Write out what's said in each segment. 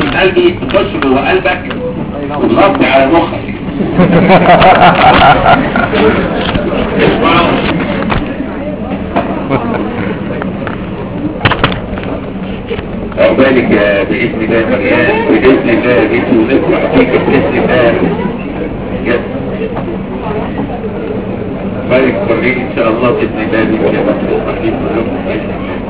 من قلبي تخش جوه قلبك وتغطي على مخك اسمعوا عقبالك يا بإذن الله مريان بإذن الله بإذن ونفرح فيك بإذن الله جد بارك فريق إن شاء الله بإذن الله بإذن الله نفرح فيك كلكم بإذن الله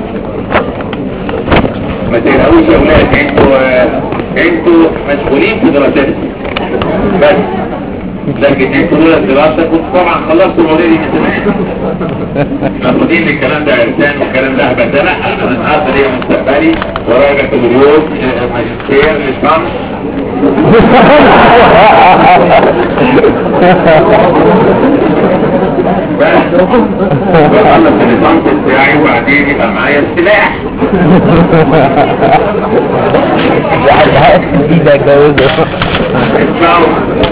ما تقلقوش يا ولاد انتوا انتوا مشغولين في دراستكم بس لكن انتوا دول الدراسة كنت طبعا خلصتوا اوريدي من زمان المفروضين الكلام ده عرسان والكلام ده هبقى ده لا انا النهارده ليا مستقبلي ورايا بكالوريوس آه، ماجستير ليسانس بس بخلص الليسانس بتاعي وبعدين يبقى معايا السلاح جديدة اتجوزه اسمعوا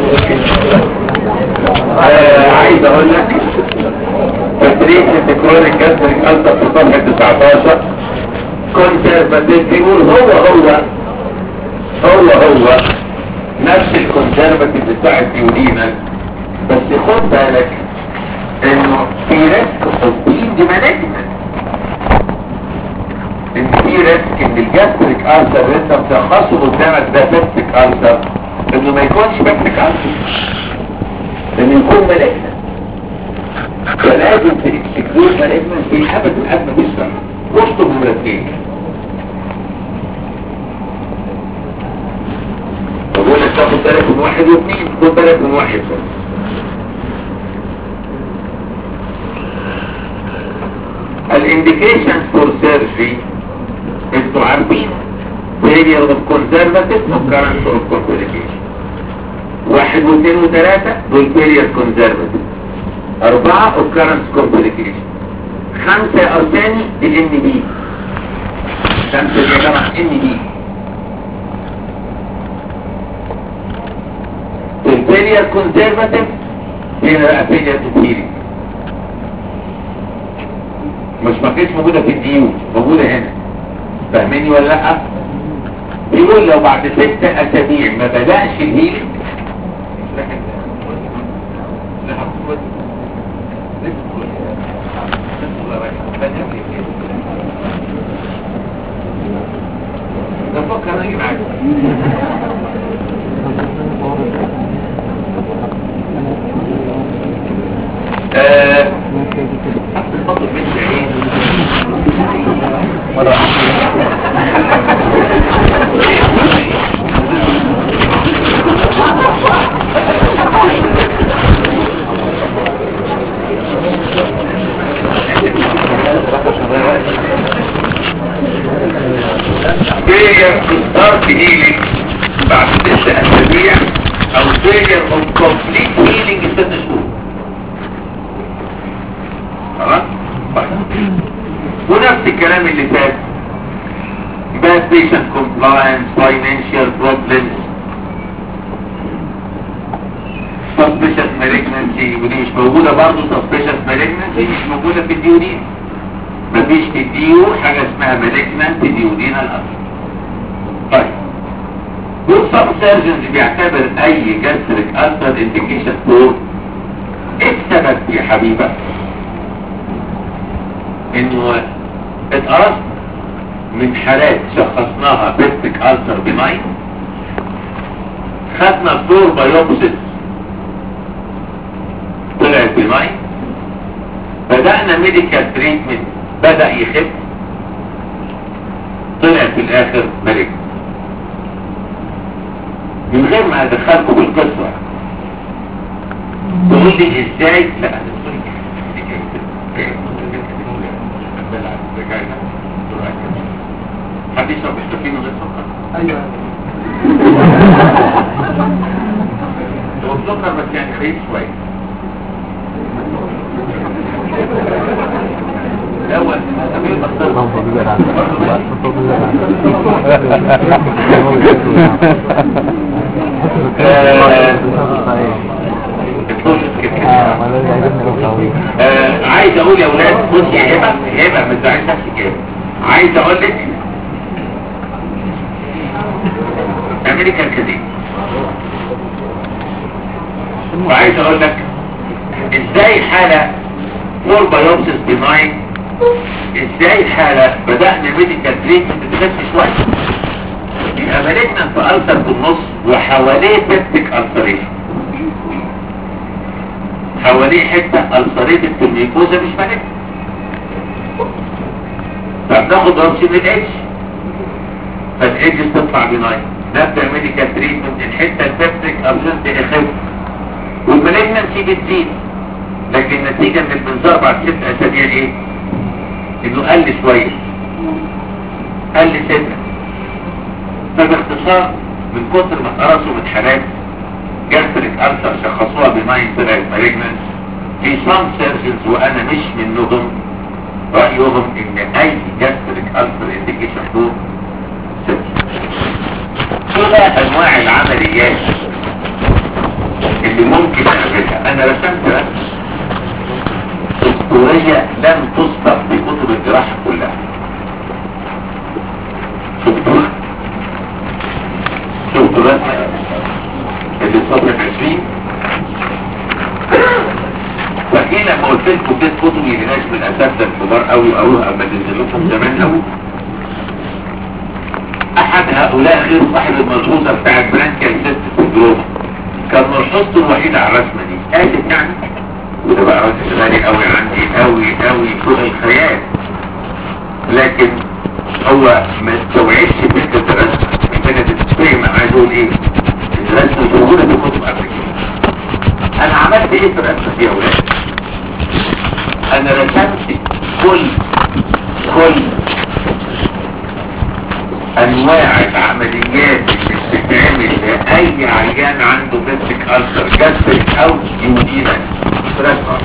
آه، عايز اقول لك تدريس التكرار الكسر الكسر في صفحة 19 كونسرفاتيف بيقول هو هو هو هو نفس الكونسرفاتيف بتاع الديولينا بس خد بالك انه في ريسك الدين دي مالجنت ان في ريسك ان الجاستريك ألسر اللي انت مشخصه قدامك ده بيبتيك ألسر انه ما يكونش بيبتيك ألسر انه يكون مالجنت فلازم تكسكلود مالجنت في ابدا ابدا بيشرح وسطه بمرتين بقول لك تاخد بالك من واحد واثنين خد بالك من واحد بس الانديكيشن فور سيرجري انتوا عارفين failure of conservative occurrence of complication واحد واثنين وثلاثة دول failure conservative أربعة occurrence complication خمسة يا أرساني دي ان بي خمسة دي يا جماعة ان بي الفيلير كونسرفاتيف هنا بقى فيلير تثيري مش ما كانتش موجودة في الديو موجودة هنا فاهميني ولا لا بيقول لو بعد ست اسابيع ما بدأش الهيلينج ده فكر انا اجي معاك آه، حط الفضل بين شعين failure to start healing بعد ست اسابيع او failure of complete healing ست شهور خلاص طيب ونفس الكلام اللي فات bad patient compliance financial problems suspicious malignancy ودي مش موجودة برضه suspicious malignancy مش موجودة في الديونين مفيش في الديو حاجة اسمها malignant ديونين الأصل طيب دول سب سيرجنز بيعتبر اي جاستريك ألسر انديكيشن فور ايه السبب يا حبيبة انه اتقرصت من حالات شخصناها بيبتيك ألسر بناين خدنا فلور بايوبسيس طلعت بناين بدأنا ميديكال تريتمنت بدأ يخف طلع في الاخر ملك من غير ما ادخلكم بالقصة تقول لي ازاي لا أنا سوري. حد يشرب الشوفين من غير سكر ايوه هو السكر بس يعني خفيف شويه الاول أبي بختار آه، عايز اقول يا اولاد بص يا هبه هبه ما تزعلش نفسك يا هبه عايز اقول لك امريكان كده وعايز اقول لك ازاي حالة فور بايوبسيس بناين ازاي حالة بدأنا ميديكال تريتمنت بتخف شوية يبقى مالتنا في ألسر في النص وحواليه بيبتك ألسريشن حواليه حتة ألسريتد في الميكوزا مش مالتنا فبناخد رمش من الاتش فالاتش تطلع بناين نبدأ ميديكال تريتمنت الحتة البيبتك ألسريشن تخف والمالجنسي بتزيد لكن النتيجة من المنظار بعد ست اسابيع ايه انه قل شوية قل سنة فباختصار من كتر ما قرصوا من حالات جاستريك ألسر شخصوها بماين طلعت مالجنس في صام سيرجنز وانا مش منهم رأيهم ان اي جاستريك ألسر انديكيشن دول كده انواع العمليات اللي ممكن نعملها انا رسمت رسم اسطورية لم تسبق في كتب الجراحة كلها شفتوها شفتوا الرسمة اللي صفحة 20 فاكرين لما قلت لكم دي كتب يجيناش من الاساتذه الكبار قوي قوي اما تنزل لكم زمان قوي احد هؤلاء غير صاحب الملحوظه بتاعت برانكيال سيست سندروم كان ملحوظته الوحيدة على الرسمة دي قالت يعني وده بقى راجل غالي قوي عندي قوي قوي فوق الخيال لكن هو ما استوعبش فكرة الرسم محتاجة تتفهم انا عايز اقول ايه الرسم مش موجودة في كتب قبل كده انا عملت ايه في الرسمة دي يا ولاد انا رسمت كل كل انواع العمليات اللي بتتعمل لاي عيان عنده بيبتيك ألسر جاستريك او يودينا رسمة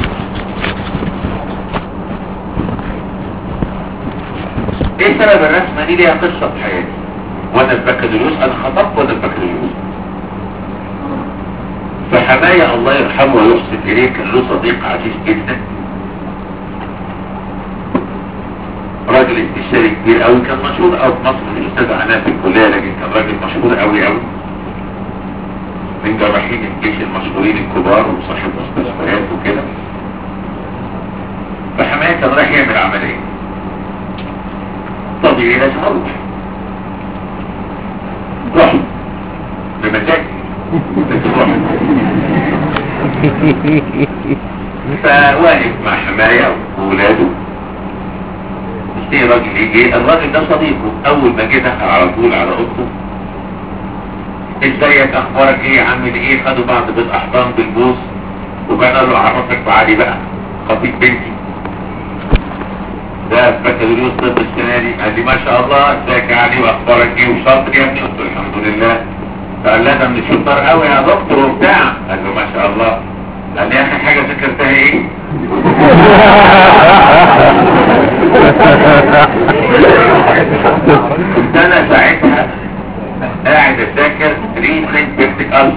ايه سبب الرسمة دي ليها قصة في حياتي وانا البكالوريوس انا خطبت وانا البكالوريوس فحماية الله يرحمه ويحسن اليه كان له صديق عزيز جدا راجل استشاري كبير قوي كان مشهور قوي في مصر من الاستاذ عناه في الكليه لكن كان راجل مشهور قوي قوي من جراحين الجيش المشهورين الكبار وصاحب مستشفيات وكده فحماية كان رايح يعمل عمليه طبيعي لازم اروح رحت بمزاجي بس رحت فواقف مع حماية وولاده في راجل يجي الراجل ده صديقه اول ما جه دخل على طول على اوضته ازيك اخبارك ايه عامل ايه خدوا بعض بالاحضان بالبوس وكان قال له اعرفك بعلي بقى خطيب بنتي ده بكالوريوس طب السنه دي قال لي ما شاء الله ازيك يا علي واخبارك ايه وشاطر يا ابني قلت له الحمد لله فقال لا ده من الشطار قوي يا دكتور وبتاع قال له ما شاء الله قال لي اخر حاجه ذكرتها ايه كنت انا ساعتها قاعد اذاكر ريتمنت بيبتيك ألف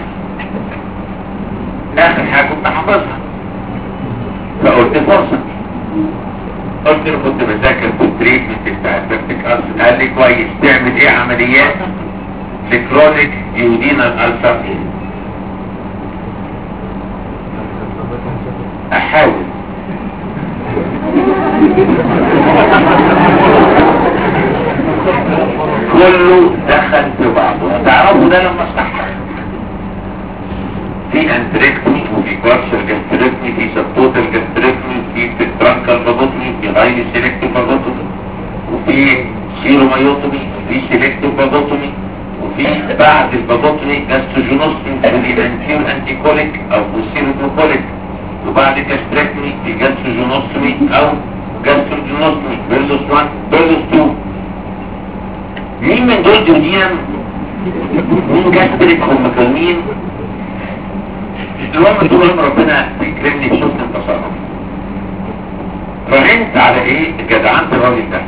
اخر حاجة كنت حافظها فقلت فرصة قلت له كنت بذاكر في التريتمنت بتاع البيبتيك ألف قال لي كويس تعمل ايه عمليات لكرونيك يودينا الألسر احاول كله دخل في بعضه تعرفوا ده لما صح في انتريكتمي وفي بارشل جاستريكتمي في سبتوتال جاستريكتمي في ترانكال باجوتمي في غير سيلكتيف باجوتمي وفي سيرومايوتومي وفي سيلكتيف باجوتمي وفي بعد الباجوتمي جاستروجينوستمي في الانتير انتيكوليك او بوسيروكوليك وبعد جاستريكتمي في جاستروجينوستمي او جاستروجينوستمي بيرلوس 1 بيرلوس 2 مين من دول جوديان مين جاستريك هم كلمين المهم طول عمر ربنا بيكرمني بحسن التصرف راهنت على ايه جدعنت الراجل ده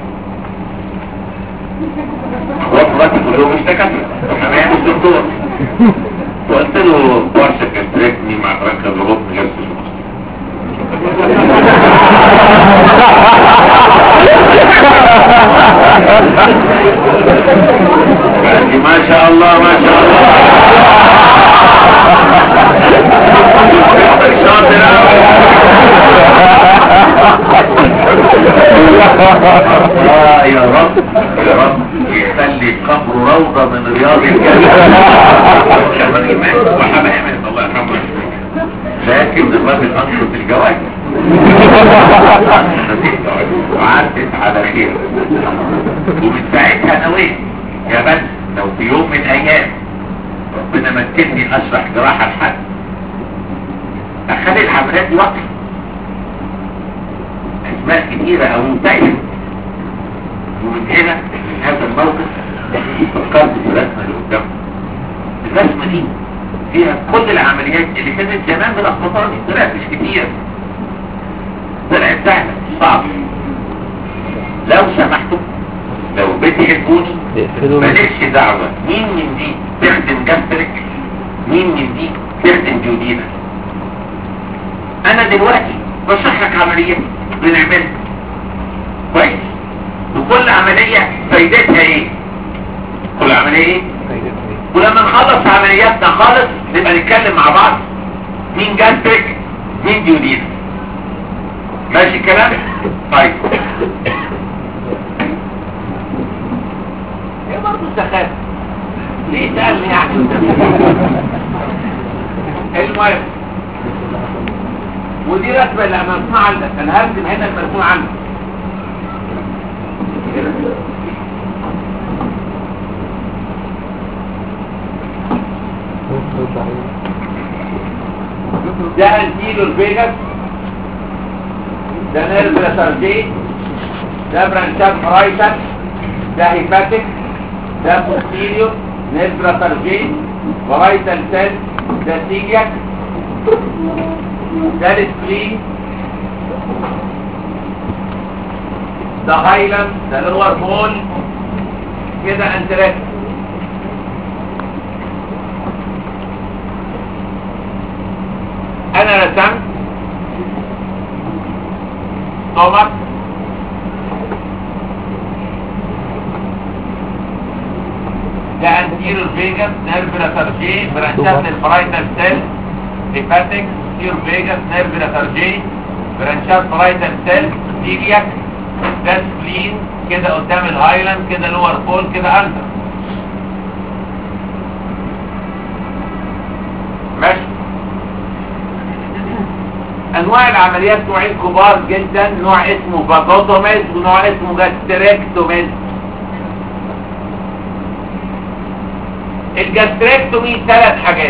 اخوات مراتي كلهم مش دكاتره وحماية مش دكتور وقلت له بارشا جاستريكني مع تركب الغض جلسة قال لي ما شاء الله ما شاء الله في قبر روضة من رياض الجنة الراجل مات وحبايا مات الله يرحمه لكن الراجل انشط الجواز وعدت على خير ومن ساعتها نويت يا بس لو في يوم من الايام ربنا مكنني اشرح جراحة لحد اخلي العمليات دي وقت اسماء كتيرة او منتهية ومن هنا من هذا الموقف فكرت في الرسمة اللي قدامكم الرسمة دي فيها كل العمليات اللي كانت زمان ملخبطاني طلعت مش كتير طلعت سهلة مش صعبة لو سمحتوا لو بتحبوني مالكش دعوة مين من دي تخدم جاستريك مين من دي تخدم جودينا انا دلوقتي بشرح لك عملية بنعملها كويس وكل عملية فايدتها ايه كل عملية ايه ولما نخلص عملياتنا خالص نبقى نتكلم مع بعض مين جاستريك مين جودينا ماشي الكلام طيب ايه برضه السخافة ليه سألني يعني المهم ودي رسمة اللي مرسومة عندك انا هرسم هنا المرسومة عندك ده انتيلو الفيجاس ده نيرف لاترجي ده برانشات فرايتس ده هيباتيك ده بوستيريو نيرف لاترجي فرايتال سيل ده سيجياك ده السبلين ده هايلم ده لور بول كده انتريك انا رسمت ستومك ده انتيريور فيجاس نيرف لاترجي برانشات للفرايتال سيل هيباتيك انتيريور فيجاس نيرف لاترجي برانشات فرايتال سيل تيجياك ده سبلين كده قدام الهايلاند كده لور بول كده انتر ماشي انواع العمليات نوعين كبار جدا نوع اسمه فاجوتوميز ونوع اسمه جاستريكتوميز الجاستريكتومي ثلاث حاجات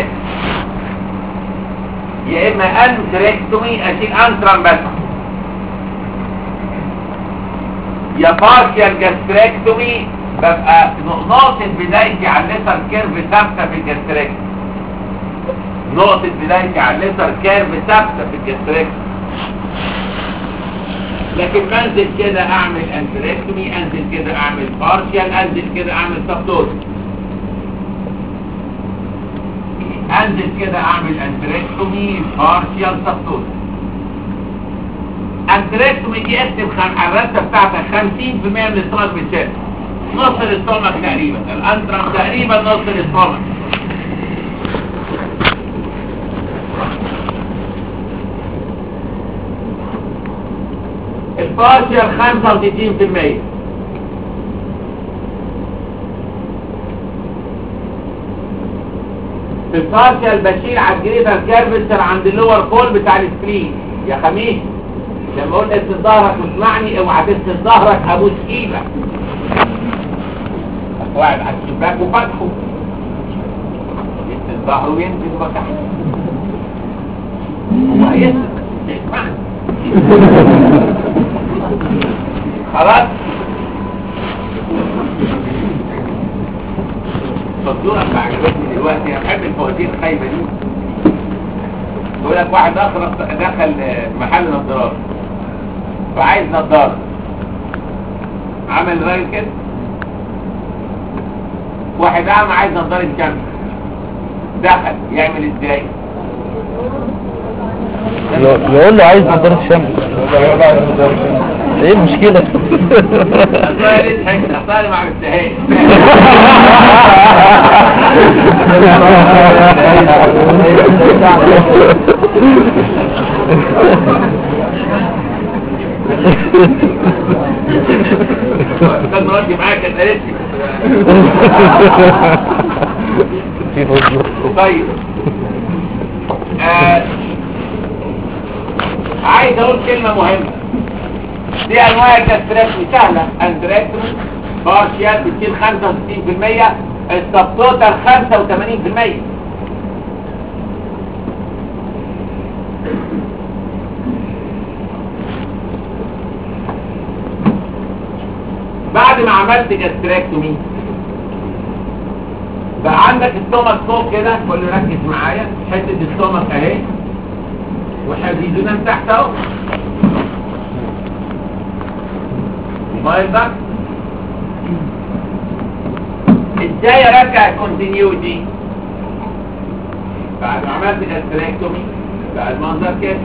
يا اما انتريكتومي اشيل انترم بس يا بارشال جاستريكتومي ببقى نقطة بدايتي على الليتر كيرف ثابتة في الجاستريكتومي نقطة بدايتي على الليتر كيرف ثابتة في الجاستريكتومي لكن بنزل كده اعمل انتريكتومي انزل كده اعمل بارشال انزل كده اعمل سبتوز انزل كده اعمل انتريكتومي بارشال سبتوز انتريكتومي دي اكتب خم... على الرسه بتاعتك 50% من الاستومك بتشال نص الاستومك تقريبا الانترم تقريبا نص الاستومك البارشال 65% في البارشال بشيل على الجريدر كيرفستر عند اللور بول بتاع السكرين يا خميس لما اقول اسند ظهرك واسمعني اوعى تسند ظهرك ابوس ايدك واحد على الشباك وفتحه يسند ظهره وينزل وفتحه هو هيسند بس يسمعني خلاص صدورك عجبتني دلوقتي انا بحب الفوازير الخايبه دي يقول لك واحد دخل دخل محل نظارات فعايز نظاره عمل راجل كده واحد اعمى عايز نظاره شمس دخل يعمل ازاي يقول له عايز نظارة شمس ايه المشكلة اصلا ليه ضحكت اصلا ما عرفتهاش كان مراتي معايا كانت قالت لي في فوز طيب آه. عايز اقول كلمة مهمة دي انواع الجاستريكتومي سهلة اندريكتومي بارشيال بتشيل 65% السبتوتال 85% بعد ما عملت جاستريكتومي بقى عندك الستومك فوق كده كل ركز معايا حته الستومك اهي وحديدنا تحت اهو موبايل ازاي ارجع الكونتينيوتي بعد ما عملت جاستريكتومي بقى المنظر كده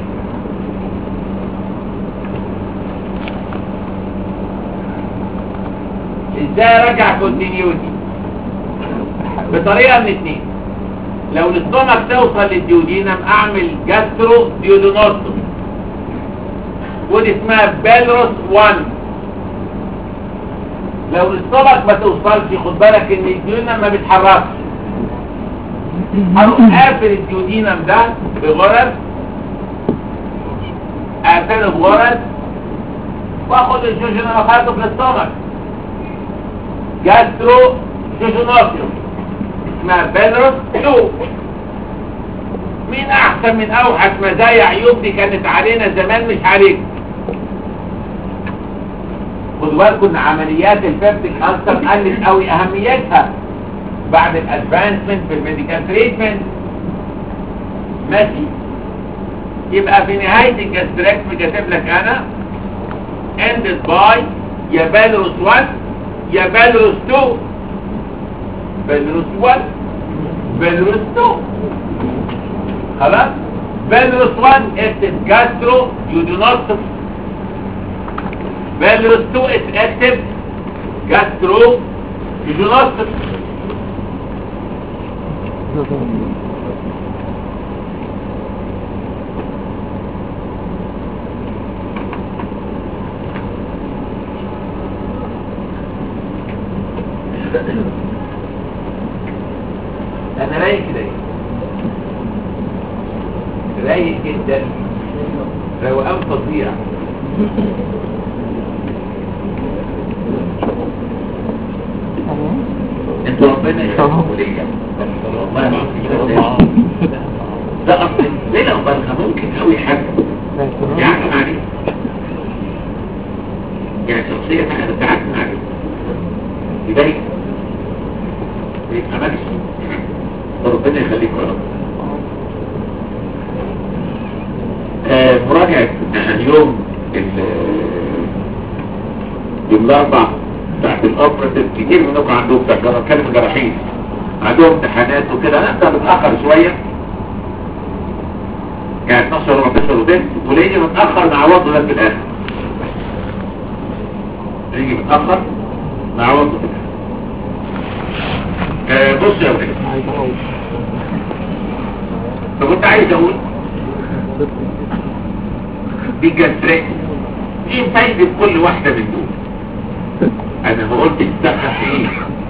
ازاي ارجع كونتينيوتي بطريقه من اتنين لو الاستومك توصل للديودينم اعمل جاسترو ديودونوستومي ودي اسمها بيلروس 1 لو الاستومك ما توصلش خد بالك ان الديودينم ما بيتحركش هروح قافل الديودينم ده بغرز اقفله بغرز واخد الجوجينم اخده في الاستومك جاسترو جوجونوستومي اسمها بيلروس 2 مين احسن من اوحش مزايا عيوب دي كانت علينا زمان مش عليك خدوا بالكم ان عمليات البيبتيك ألسر قلت قوي اهميتها بعد الادفانسمنت في الميديكال تريتمنت ماشي يبقى في نهاية الجاستريكتومي كاتب لك انا ended by يا بيلروس 1 يا بيلروس 2 بيلروس 1 بيلروس 2 خلاص بيلروس 1 اكتب جاسترو يودونوستوم بيلروس 2 اكتب جاسترو يودونوستوم انا رايق كده ايه رايق جدا روقان فظيع انتوا ربنا يخليكم ليا والله ما في ده اصل ليلة وبرخة ممكن قوي حد يعني معلش يعني شخصية انا بتاعت معلش يبقى يبقى ماشي ربنا يخليك يا رب آه، مراجعة اليوم ال- يوم الأربع بتاعت الأوبراتيف كتير منكم عندهم بتاع جرا- كلمة جراحين عندهم امتحانات وكده نبدأ متأخر شوية يعني 12 وربع 12 وثلث وليجي متأخر نعوضه ده في الآخر نيجي متأخر نعوضه في الآخر آه، بص يا ولد فكنت عايز اقول دي جاستريك ايه فايدة كل واحدة من دول انا ما قلت الدخل في ايه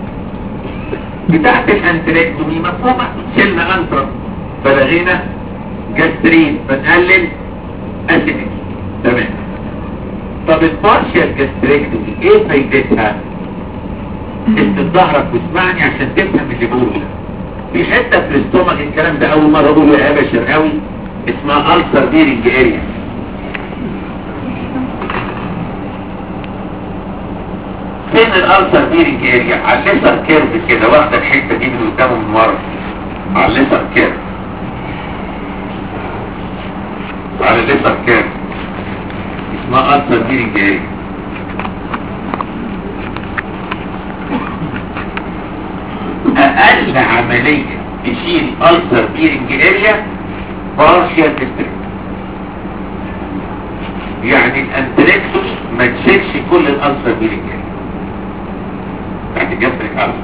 بتاعت الانتريكتومي مفهومة شلنا انترا فلغينا جاسترين بنقلل اسيدك تمام طب البارشال جاستريكتومي ايه فايدتها انت ظهرك واسمعني عشان تفهم اللي بقوله ده في حته في الاستومك الكلام ده اول مره اقوله يا باشا قوي اسمها ألسر بيرنج اريا فين الألسر بيرنج اريا على الليسر كيرف كده واخده الحته دي من قدام ومن ورا على الليسر كيرف على الليسر كيرف اسمها ألسر بيرنج اريا اقل عملية تشيل ألسر بيرنج اريا بارشيال ديستريكت يعني الانتريكتوس ما تشيلش كل الألسر بيرنج اريا بتاعت الجاستريك ألسر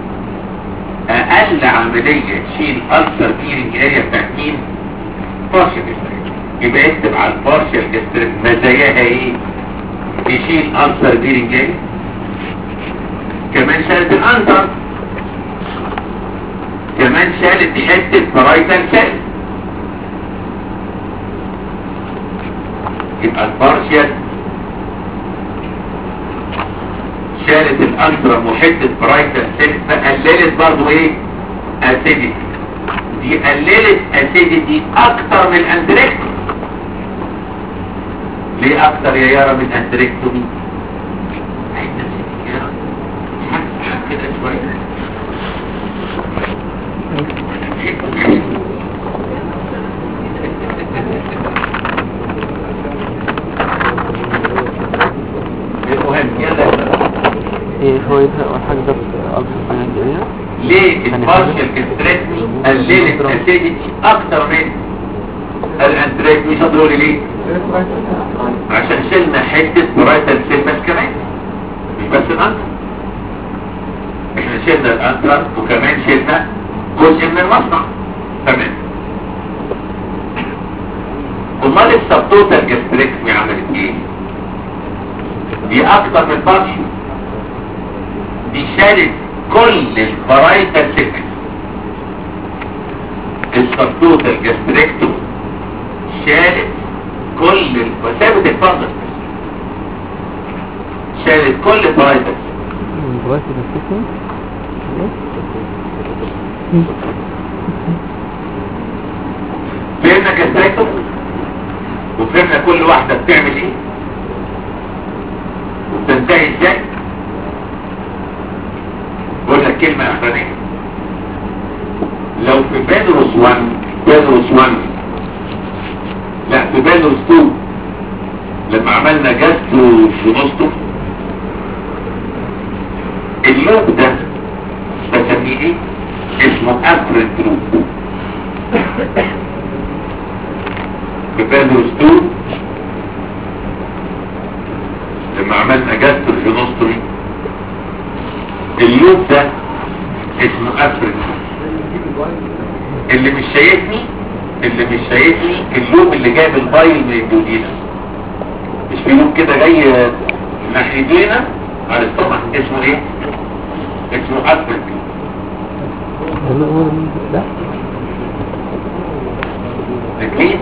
اقل عملية تشيل ألسر بيرنج اريا بتاعت مين بارشيال ديستريكت يبقى اكتب على البارشيال ديستريكت مزاياها ايه تشيل ألسر بيرنج اريا كمان شالت الانتر كمان شالت حتة برايتال سيل يبقى البارشيال شالت الانترم وحتة برايتال سيل فقللت برضو ايه اسيديتي دي قللت اسيديتي اكتر من الاندريكتومي ليه اكتر يا يارا من الاندريكتومي عيد نفسك يا يارا حك حك كده شوية المهم يلا ايه هو يبقى اول حاجه ده اكتر من الدنيا ليه البارشل كستريتني قللت اسيديتي اكتر من الانتريك مش هتقول لي ليه عشان شلنا حته برايتال سيل بس كمان مش بس الانتر احنا شلنا الانتر وكمان شلنا جزء من المصنع تمام امال السبتوتال جاستريكتمي عملت ايه دي اكتر من بارشل دي شالت كل الفرايتال سيكنس السبتوتال جاستريكتوم شالت كل ال- سابت الفضل شالت كل الفرايتال دلوقتي بتسكن فهمنا جاستريكتوم وفهمنا كل واحدة بتعمل ايه وبتنتهي ازاي بقول لك كلمة اخرانية لو في بيدروس 1 بيدروس 1 لا في بيدروس 2 لما عملنا جاسترو جونوستو اللوب ده بسميه ايه اسمه افرد لوب في بيدروس 2 لما عملنا جاسترو جونوستومي اللوب ده اسمه افرد اللي مش شايفني اللي مش شايفني اللوب اللي جايب البايل من الدودينا مش في لوب كده جاي ناحيتنا على السطح اسمه ايه اسمه افرد ده هو ده الاثنين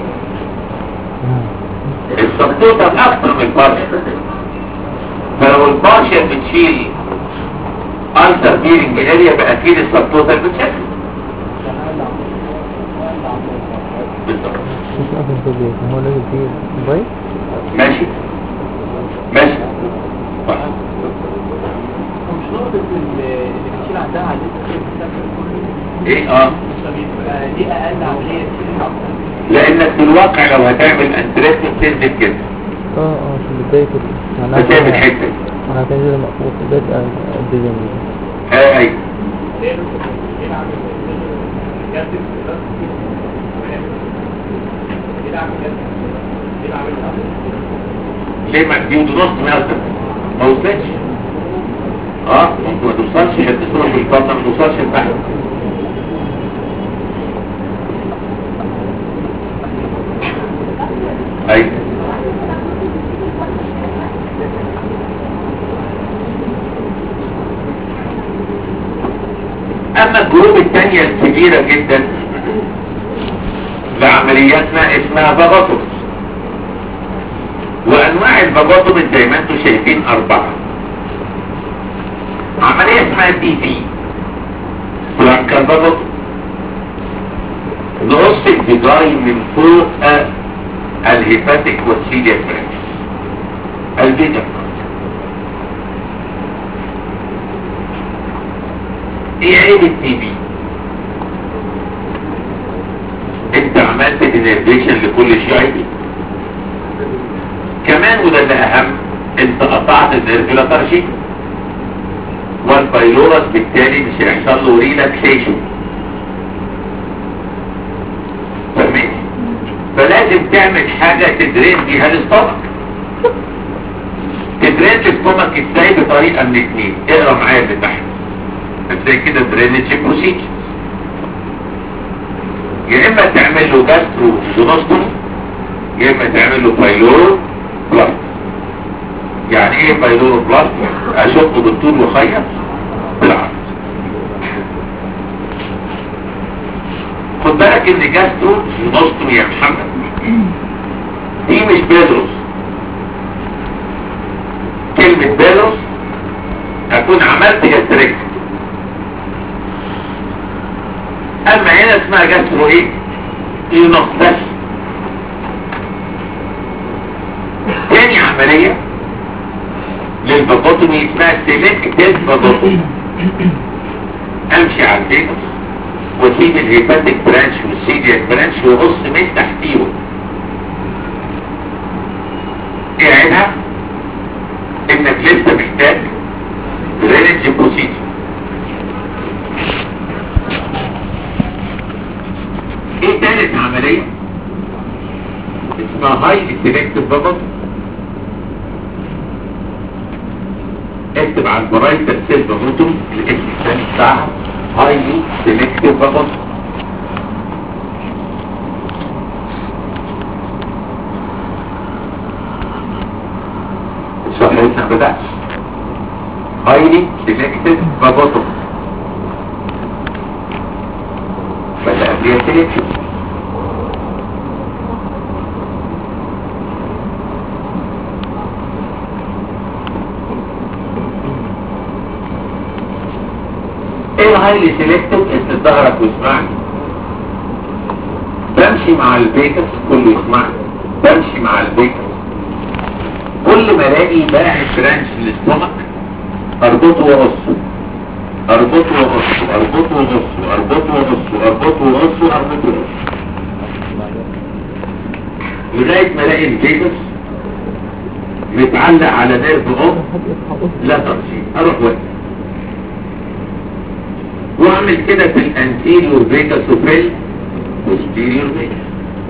السبتوتة اكتر من البارشل فلو البارشل بتشيل ألتر بيرنج اريا بقى اكيد السبتوتة بتشيل بالظبط مش اصلا كده هو لازم فيه بايت ماشي ماشي صح. مش نقطة اللي بتشيل عندها عدد ايه اه بيبقى دي أقل عملية تشيل أكتر لانك في الواقع لو هتعمل انتريكت بتنزل كده اه اه في بداية ال- معناها بتعمل كده- حته معناها كده كده مقفول في بداية الديزاين اه ايوه ليه ما دي نص ملتم ما وصلتش اه ممكن ما توصلش حته صوره في البطن ما توصلش لتحت ايوه اما الجروب الثانية الكبيرة جدا لعملياتنا اسمها باغوتومس وانواع الباغوتومس زي ما انتم شايفين اربعة عملية اسمها بي في فرانكال باغوتومس نقص الفيجاي من فوق الهيباتيك والسيليا فرانكس البيتا ايه عيب التي بي انت عملت دينيرفيشن لكل شيء كمان وده اللي اهم انت قطعت النيرفيلاتر شيء والبايلورس بالتالي مش هيحصل له ريلاكسيشن فاهمين فلازم تعمل حاجة تدرين بيها الاستومك تدرين الاستومك ازاي بطريقة من اتنين اقرا معايا اللي تحت هتلاقي كده درينج بروسيجر يا اما تعمل له جاسترو جونوستومي يا اما تعمل له بايلورو بلاست يعني ايه بايلورو بلاست اشقه بالطول وخيط لك ان جاسترو نصتم يا محمد دي مش بيدروس كلمة بيدروس اكون عملت جاستريك اما هنا اسمها جاسترو ايه اينوس بس تاني عملية للبابوتومي اسمها سيلكتيف بابوتومي امشي على الفينوس واسيب الهيباتيك برانش والسيدياك برانش واقص من تحتيهم ايه عيبها انك لسه محتاج درينج بروسيجر ايه تالت عملية اسمها هاي سيلكتيف بابوتومي اكتب على البرايتر سيل بابوتومي الاسم الثاني بتاعها هايلي سيلكتيف بابوتومي الشرح لسه ما بدأش هايلي سيلكتيف بابوتومي بدأ قبلها سيلكتيف ايه الهايلي سيلكتيف انت ظهرك واسمعني بمشي مع البيكس كله يسمعني بمشي مع البيكس كل ما الاقي باعث برانش للاستومك اربطه واقصه اربطه واقصه اربطه واقصه اربطه واقصه اربطه واقصه اربطه واقصه لغايه ما الاقي البيكس متعلق على نيرف اوف لا ترشيد اروح وقت واعمل كده في الانتيريور فيجاس وفي البوستيريور فيجاس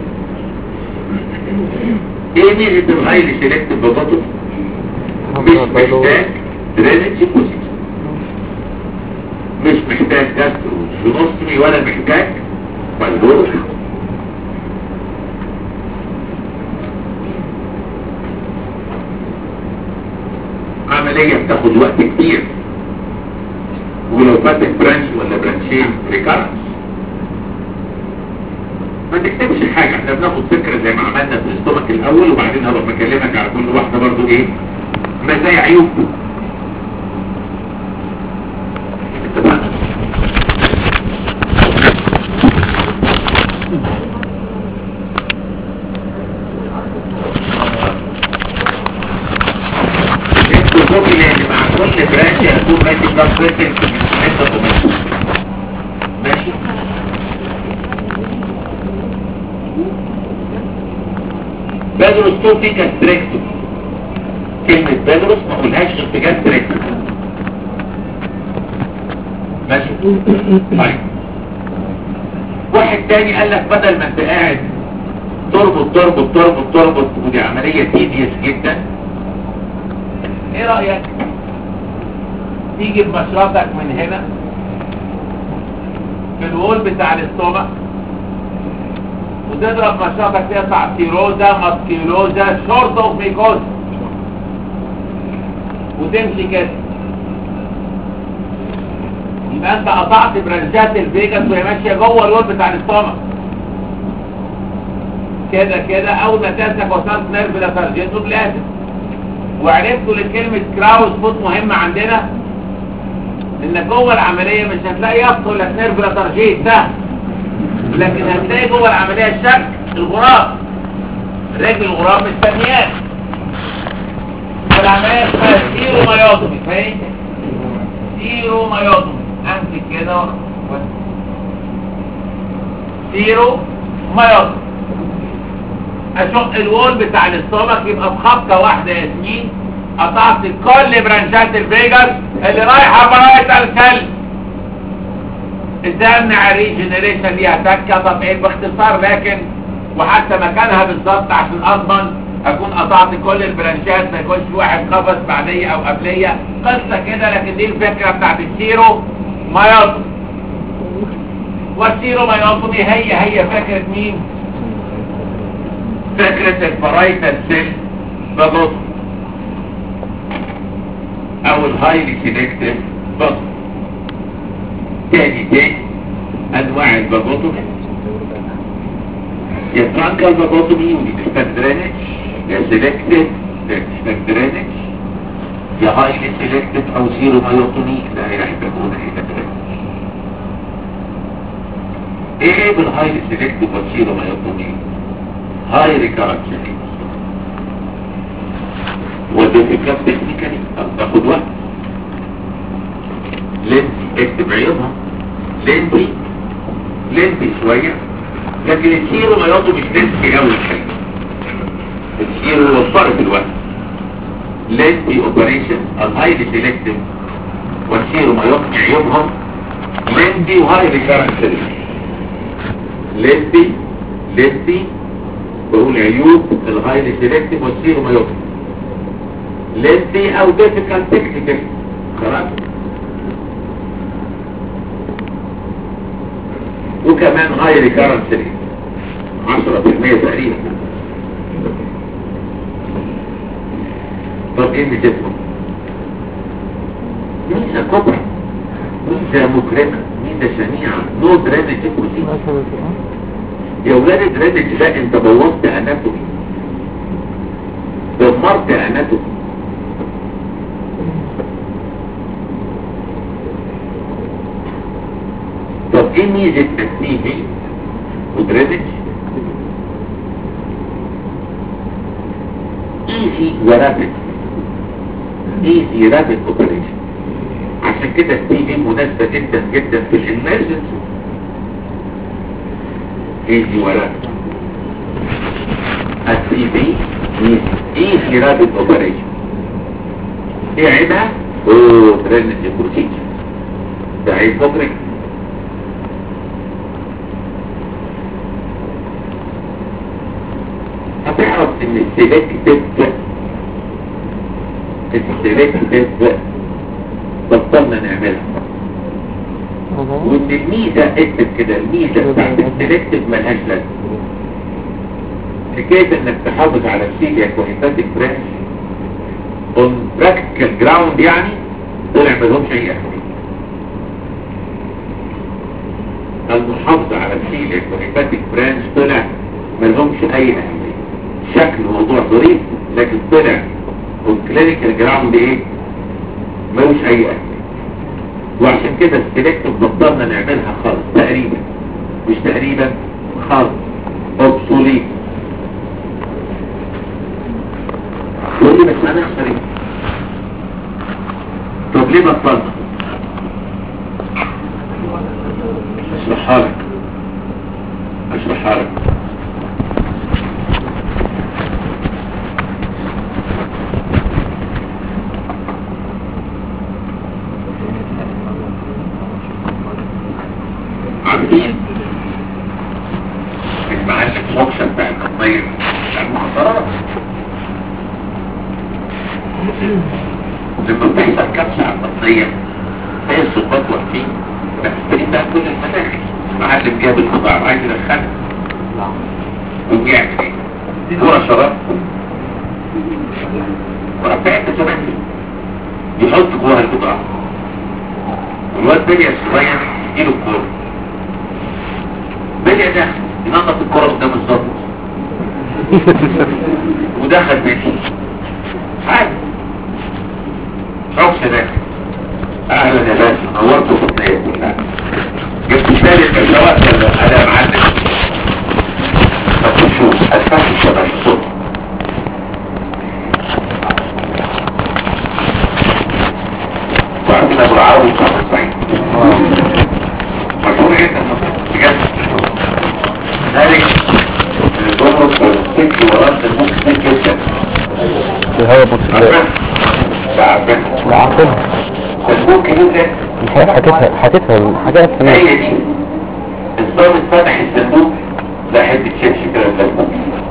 ايه ميزه الهايلي سيلكتيف باباتو مش محتاج درينج بوزيشن مش محتاج جاسترو جنوستري ولا محتاج بالدور عملية بتاخد وقت كتير ولو فاتك برانش ولا برانشين ريكارنس ما تكتبش حاجة احنا بناخد فكرة زي ما عملنا في الاستومك الاول وبعدين هبقى بكلمك على كل واحدة برضو ايه مزايا عيوب اتفقنا انتوا كوبي لان مع كل برانش هتكون ماشي بلاد بريشر في حته وماشي ماشي بادروس تو في كاستريكتو كلمة بادروس ما قولهاش غير في كاستريكتو ماشي طيب واحد تاني قال لك بدل ما انت قاعد تربط تربط تربط تربط ودي عملية تيديس جدا ايه رأيك تيجي بمشرطك من هنا في الوول بتاع الاستومك وتضرب مشرطك تقطع سيروزا ماسكيلوزا شورت اوف ميكوز وتمشي كده يبقى انت قطعت برانشات الفيجاس وهي ماشيه جوه الوول بتاع الاستومك كده كده اول ما تمسك وصلت نيرف لاترجيتو بلازم وعرفتوا لكلمة كراوس فوت مهمة عندنا ان جوه العملية مش هتلاقي يفصل لك نيرف لاترجيت سهل لكن هتلاقي جوه العملية الشك الغراب رجل الغراب مستنيات والعملية اسمها سيرو مايوتومي فاهم سيرو مايوتومي امسك كده و- سيرو مايوتومي اشق الوول بتاع الاستومك يبقى بخبطة واحدة يا ياسمين قطعت كل برانشات الفيجاس اللي رايحة براية الكلب ازاي امنع الريجنريشن ليها تكة طب ايه باختصار لكن وحتى مكانها بالظبط عشان اضمن اكون قطعت كل البرانشات ما يكونش في واحد قفص بعدية او قبلية قصة كده لكن دي الفكرة بتاعت السيرو مايوتومي والسيرو مايوتومي هي هي فكرة مين فكرة الفرايتال سيل بابوت او الهايلي سيلكتيف بابوت تاني تاني انواع البابوتومي يا فرانكال فابوتومي ودي تحتاج درينج يا سيلكتد تحتاج درينج يا هايلي سيلكتد او زيرو مايوتومي لا يحتاجون الى درينج ايه بالهايلي سيلكتد وزيرو مايوتومي هاي ريكارنت والديفكات تكنيكالي تاخد وقت لينتي اكتب عيوبها لينتي لينتي شوية لكن السيرو ما يوضو مش لينتي قوي الحقيقة السيرو وفرت الوقت لينتي اوبريشن الهايلي سيلكتيف والسيرو ما يوضو عيوبهم لينتي وهاي ريكارنت لينتي لينتي بقول عيوب الهايلي سيلكتيف والسيرو ما يوضو لينتي او ديفيكال تكنيكال خلاص وكمان هاي ريكارنس ريت 10% تقريبا طب ايه ميزتهم ميزه كبرى ميزه مكرمه ميزه شنيعه نو درينج بروتين يا ولاد الدرينج ده انت بوظت اناتومي دمرت اناتومي طب ايه ميزة تسليمي ودرينج ايزي ورابد ايزي رابد اوبريشن عشان كده التي مناسبة جدا جدا في الامرجنسي ايزي ورابد التي في ايزي رابد اوبريشن ايه عيبها؟ اوه درينج بروسيجر ده عيب مدرك هتعرف ان السيلكتيف السيلكتيف بطلنا نعملها وان الميزة اكتب كده الميزة بتاعت السيلكتيف ملهاش لازمة حكاية انك تحافظ على السيليا كوهيباتيك برانش اون براكتيكال جراوند يعني طلع ملهمش اي اهمية المحافظة على السيليا كوهيباتيك برانش طلع ملهمش اي اهمية شكل موضوع ظريف لكن طلع والكلينيكال جراوند ايه ملوش اي اهمية وعشان كده السلكتيف بطلنا نعملها خالص تقريبا مش تقريبا خالص اوبسوليت يقول لي بس هنخسر ايه طب ليه بطلنا اشرحها لك اشرحها لك عارفين المعلم موكسة بتاع التطبيق المحترمة لما بتحصل كبسة على البطنية هي الصباط واقفين بتستريد بقى كل المداخل المعلم جاب الخضار عايز يدخلها وبيعمل ايه؟ كورة شراب ورفعت زمان يحط جواها الخضار والواد بليا الصغير يديله الكورة بليا دخل ينظف الكورة قدام الظبط ودخل بيتي عادي شوف داخل اهلا يا باشا نورت البطنية كلها جبت بالي الكشوات انا معلم فتشوف الفحش شبه الصوت وعندنا ابو العربي بتاع الصعيد مشهور جدا بجد ذلك الجمرك والسك ورد الممكن جدا الهواء بوكسيدات عارفين؟ تعبان عارفينها الممكن جدا حكيتها حكيتها حاجات هي سمعت دي الضابط فتح الصندوق لا حد تشبش كده الصندوق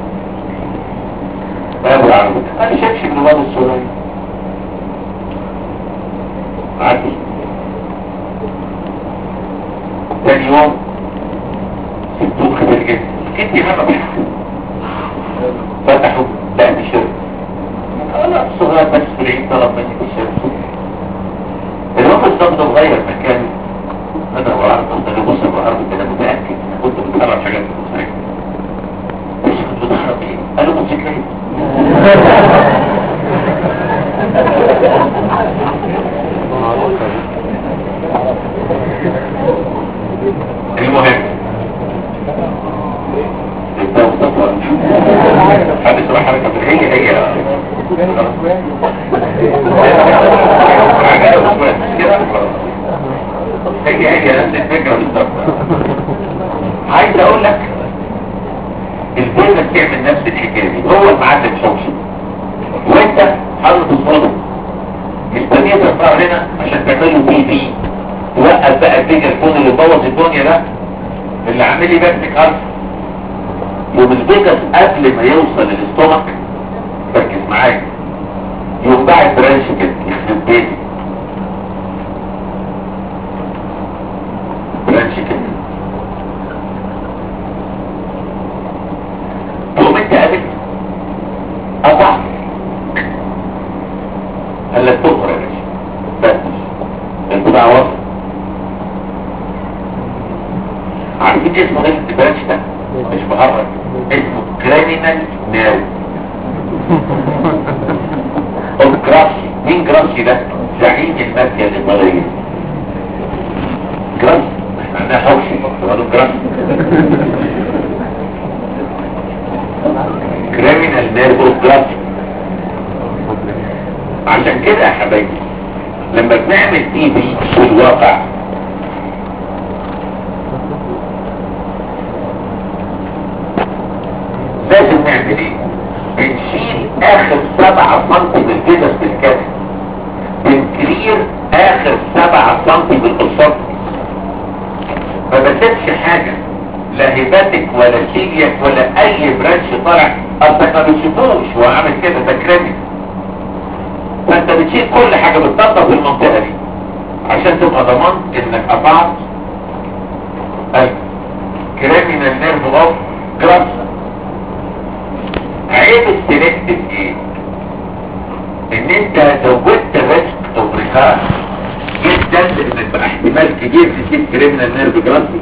بابو العربي انا شبش من الواد الصغير عدي تاني يوم صندوق كبير جدا كنتي هذا بحر فتحوا لا تشرب انا الصغير بس في العيد طلب مني تشرب الوقت الضبط اتغير مكانه انا وعرض انا بص وعرض انا متاكد انا كنت بتفرج حاجات في المساعد موتوسيكلات المهم انت مصطفى حد سواء حركة في هي هي حاجة أسود كده هي هي نفس الفكرة بالظبط عايز اقول لك البيضة بتعمل نفس الحكاية دي هو المعلم شوشي وانت حاطط الصوت مستنيه تطلع هنا عشان تعمل له بي بي توقف بقى البيجا الفون اللي بوظ الدنيا ده اللي عامل لي بكتك ارض يوم البيجا قبل ما يوصل للاستومك ركز معايا يوم بعد برانش كده يخرب بيتي برانش كده تقوم انت قابلت قطع قال لك تظهر يا باشا بس البتاع وصل عارفين اسمه ايه البرانش ده مش بهرج اسمه كريمينال نيرف الجراسي مين جراسي ده زعيم المافيا الإيطالية جراسي احنا عندنا حوشي قالوا جراسي كريمينال نيرف جراسي عشان كده يا حبايبي لما بنعمل تي في في الواقع لازم نعمل ايه بنشيل اخر سبعة سنتي من الجدس بالكتف بنكرير اخر سبعة سنتي بالقصات ما بسيبش حاجة لا هباتك ولا سيليك ولا اي برانش طالع اصلك ما بتشوفوش هو عامل كده ده كريمي فانت بتشيل كل حاجة بتنظف المنطقة دي عشان تبقى ضمنت انك قطعت الكريمينال نيرف اوف جراس عيب السلكتف ايه ان انت زودت الريسك اوف ريكارنس جدا لانك بقى احتمال كبير تسيب كريمينال نيرف جراسي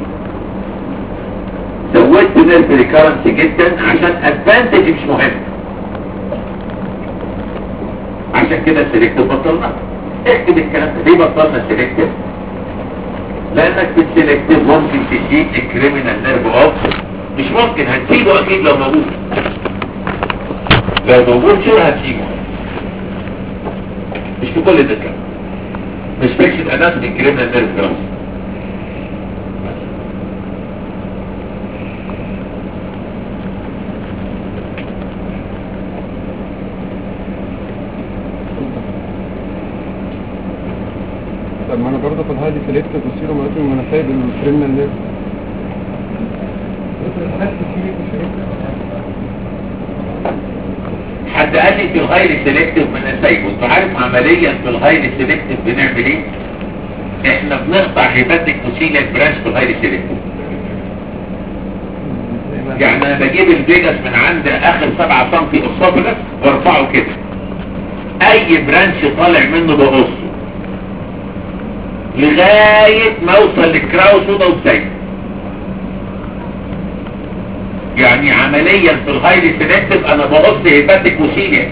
زودت نيرف ريكارنس جدا عشان ادفانتج مش مهم عشان كده السلكتف بطلنا اكتب الكلام ده ليه بطلنا السلكتف لانك في السلكتف ممكن تشيل الكريمينال نيرف اوف مش ممكن هتشيله اكيد لو موجود لو موجود شو هتشيله مش في كل ده الكلام مش فيكشن اناتومي كريمينال نيرف جراس طب ما انا برضه في الهايلي سيلكتيف بصيره مراتب وانا سايب الكريمنال نيرف حد قال لي في الهايلي سيلكتيف من السايب وانت عارف عمليا في الهايلي سيلكتيف بنعمل ايه احنا بنقطع هيباتيك فوسيليك برانش في الهايلي سيلكتيف يعني انا بجيب الفيجاس من عند اخر 7 سم اسوفجس وارفعه كده اي برانش طالع منه بقصه لغاية ما اوصل للكراوس وده وسايب يعني عمليا في الهايلي سيلكتيف انا بقص هيباتيك وسيليك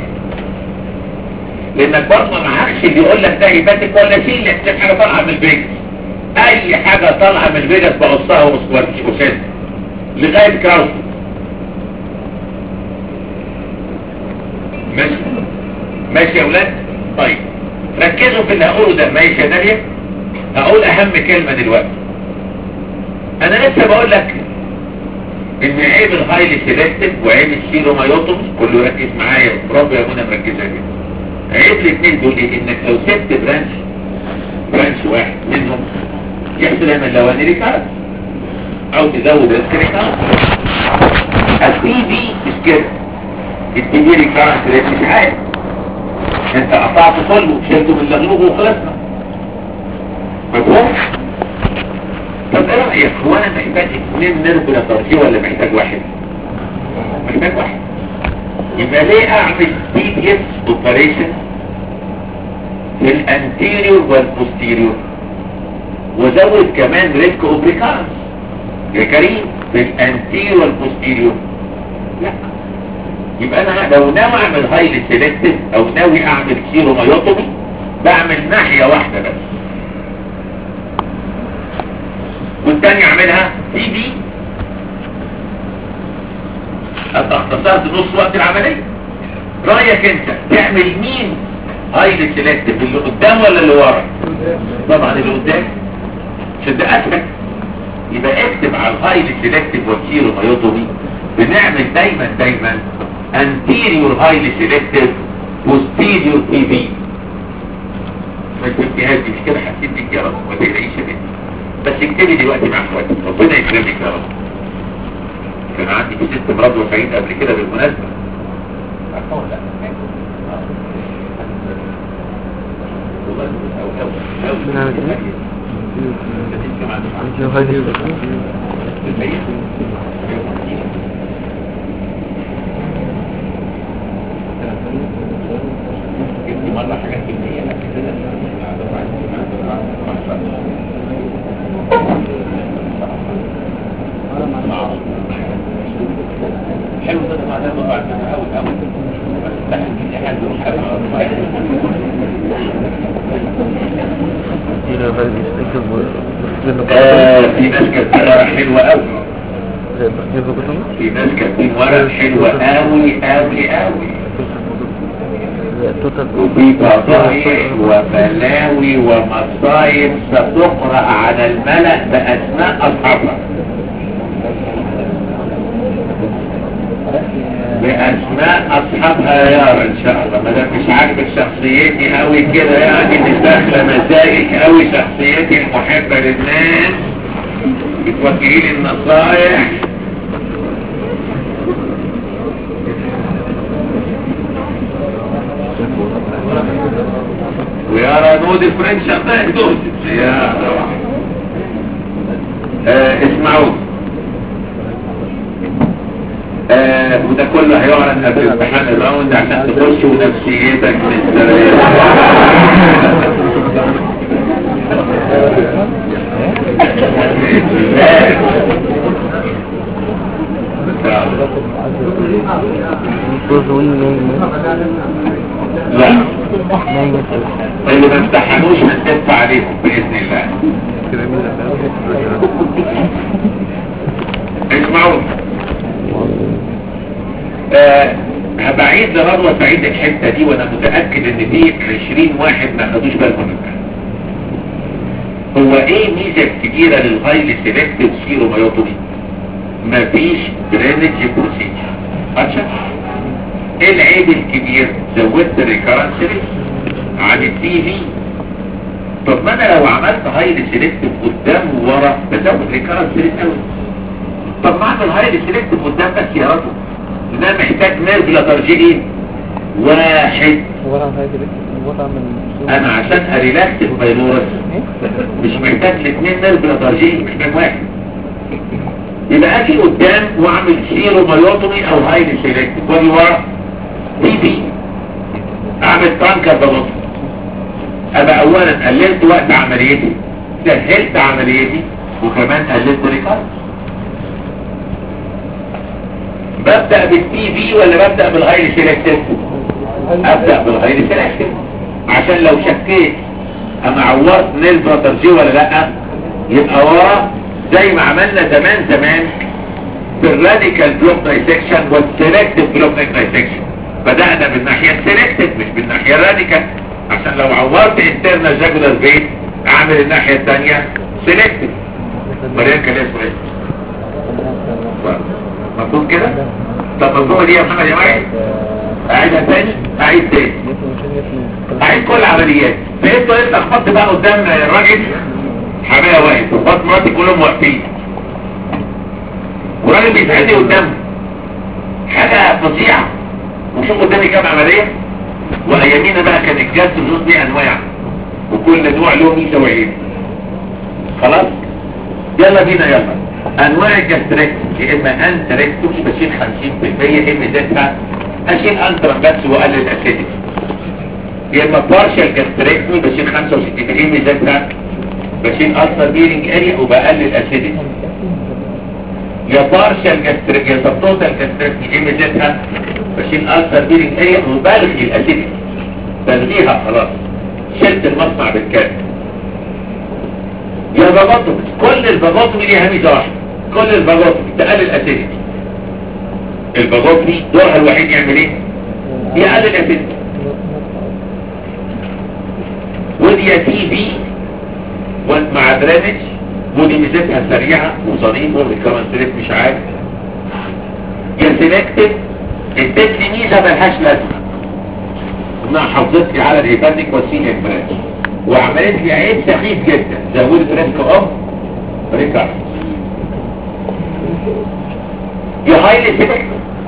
لانك برضه ما معكش اللي يقول لك ده هيباتيك ولا سيليك دي حاجه طالعه من الفيجاس اي حاجه طالعه من الفيجاس بقصها وسيليك لغايه كراوس ماشي ماشي يا اولاد طيب ركزوا في اللي هقوله ده ماشي يا داليا هقول اهم كلمه دلوقتي انا لسه بقول لك ان عيب الهايلي سيلكتيف وعيب السيرومايوتومز كله يركز معايا برافو يا منى مركزه كده عيب الاثنين دول ايه انك لو سبت برانش برانش واحد منهم يحصل من لواني ريكارد او تزود ريسك ريكارد التي في مش كده التي في ريكارد ريت مش عارف انت قطعت كله شلته من اللغلوغ وخلصنا مفهوم طب ايه رأيك هو انا محتاج اثنين نيرف لاترجي ولا محتاج واحد محتاج واحد يبقى ليه اعمل بي دي اس اوبريشن في الانتيريور والبوستيريور وزود كمان ريسك اوبريكانس يا كريم في الانتيريور والبوستيريور لا يبقى انا لو ناوي اعمل هايلي سيلكتيف او ناوي اعمل سيرو مايوتومي بعمل ناحية واحدة بس والتانية اعملها سي بي ابقى اختصرت نص وقت العملية رأيك انت تعمل مين هايلي سيلكتيف اللي قدام ولا اللي ورا طبعا اللي قدام عشان ده اسهل يبقى اكتب على الهايلي سيلكتيف والسيرو مايوتومي بنعمل دايما دايما anterior highly selective posterior PV ما كنتهاش دي مش كده حسيت بيك يا رب ما تقلقيش مني بس اكتبي دلوقتي مع اخواتك ربنا يكرمك يا رب كان عندي في ست مرات وسعيد قبل كده بالمناسبة أقول لا. والله أو- أو- أو- بنعمل إيه؟ لو هايلي جبت مرة حاجات كمية لكن كده حلو ده ما ده بعد كده اول اول بس ده دي حاجه مش حاجه لو هايلي سيلكتيف آه، في ناس كاتبين حلوة قوي والسيرو في ناس كاتبين ورق حلوة قوي قوي قوي توتال وفي فضائح وبلاوي ومصايب ستقرأ على الملأ بأسماء أصحابها بأسماء أصحابها يا رب إن شاء الله ما دام مش عاجبك شخصيتي قوي كده يعني مش داخلة مزاجك قوي شخصيتي المحبة للناس بتوجهي لي النصايح We are a no differential diagnosis يا آه اسمعوا آه وده كله هيعلن قبل امتحان الراوند عشان تخش ونفسيتك لا اللي ما امتحنوش هنتف عليهم بإذن الله اسمعوا آه هبعيد لرضوى سعيد الحتة دي وانا متأكد ان دي 20 واحد ما خدوش بالهم منها هو ايه ميزة كبيرة للهايلي سيلكتيف سيرو مايوتومي مفيش درينج بروسيجر عشان ايه العيب الكبير زودت الريكارنس ريت عن التي في طب ما انا لو عملت هايلي سيلكتيف قدام وورا بزود ريكارنس ريت قوي طب ما اعمل هايلي سيلكتيف قدام بس يا رجل ده محتاج نيرف لاترجي واحد ورا هايلي ورا من انا عشان اريلاكس الفيروس مش محتاج الاثنين نيرف لاترجي محتاج واحد يبقى اجي قدام واعمل سيرو مايوتومي او هايلي سيلكتيف واجي ورا بي بي اعمل ترانكر ببطء ابقى اولا قللت وقت عمليتي سهلت عمليتي وكمان قللت ريكارد ببدأ بالتي في ولا ببدأ بالهايلي سيلكتيف ابدأ بالهايلي سيلكتيف عشان لو شكيت اما عورت نيل ترجي ولا لا يبقى ورا زي ما عملنا زمان زمان بالراديكال بلوك دايسكشن والسيلكتيف بلوك دايسكشن بدأنا بالناحية السيلكتيف مش بالناحية الراديكال عشان لو عورت انترنال جاكولار فين اعمل الناحية الثانية سيلكتيف مريم كان اسمه ايه مفهوم كده طب مفهومه دي يا محمد يا معي اعيدها تاني اعيد تاني اعيد كل العمليات فانت انت خبطت بقى قدام الراجل حماية واقف وخبط مراتي كلهم واقفين وراجل بيساعدني قدامه حاجة فظيعة وشوف قدامي كام عملية وايامينا بقى كان الجلد النص دي انواع وكل نوع له ميزة وعيب خلاص يلا بينا يلا انواع الجاستريكتوم يا اما انتريكتوم بشيل 50% يا اما زيتها اشيل انترم بس واقلل اسيدك يا اما بارشال جاستريكتوم بشيل 65% يا اما زيتها بشيل اصلا بيرنج اريا وبقلل اسيدك يا بارشال جاستريك يا سبتوتال جاستريك يا اما زيتها بشيل ألسر بيرنج اريا وبلغي الاسيدك بلغيها خلاص شلت المصنع بالكامل يا باباطمي كل الباباطمي ليها ميزة واحدة كل الباباطمي تقلل الاسيدك الباباطمي دورها الوحيد يعمل ايه؟ يقلل الاسيدك ودي تي في مع درينج ودي ميزتها سريعة وصريفة والكمان سريف مش عارف يا سيلكتد اديت لي ميزة ملهاش لازمة انها حافظت لي على الهيباتيك والسينيك برانش وعملت لي عيب سخيف جدا زودت ريسك اوف ريكارد يا هايلي سيلكتد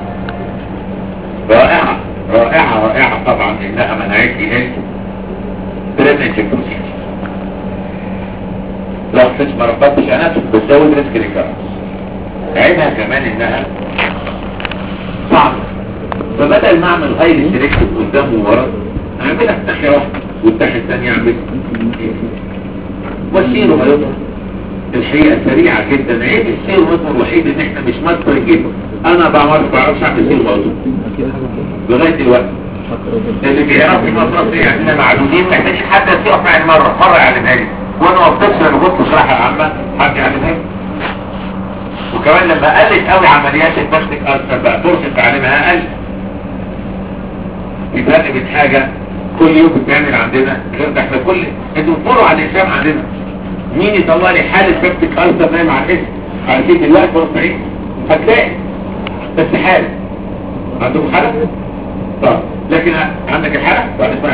رائعة رائعة رائعة طبعا انها منعت لي ايه درينج بروسيجر لو حسيت ما ربطتش انا بتزود ريسك ريكارد عيبها كمان انها صعبة فبدل ما اعمل هايلي سيلكتد قدام وورا اعملها في ناحية واحدة والناحية الثانية اعمل والسيرو هيطلع الحقيقة سريعة جدا عيب السيرو مطمر الوحيد ان احنا مش ماستر جدا انا بعمر بعرفش اعمل سيرو موضوع لغاية دلوقتي اللي بيعرف في مصر يعني احنا معلومين محتاجين حد يقف معي مرة مرة يعلمها لي وانا ما وقفتش لما كنت بشرحها عامة حد يعلمها لي وكمان لما قلت قوي عمليات البلاستيك ألسر بقى فرصة تعليمها أقل في فرق بين حاجة كل يوم بتعمل عندنا غير ده احنا كل انتوا بتمروا على الإنسان عندنا مين يطلع لي حالة بلاستيك ألسر نايم على الاسم عارفين دلوقتي مرفعين هتلاقي بس حالة عندكم حالة؟ طب لكن عندك الحالة؟ طب اسمع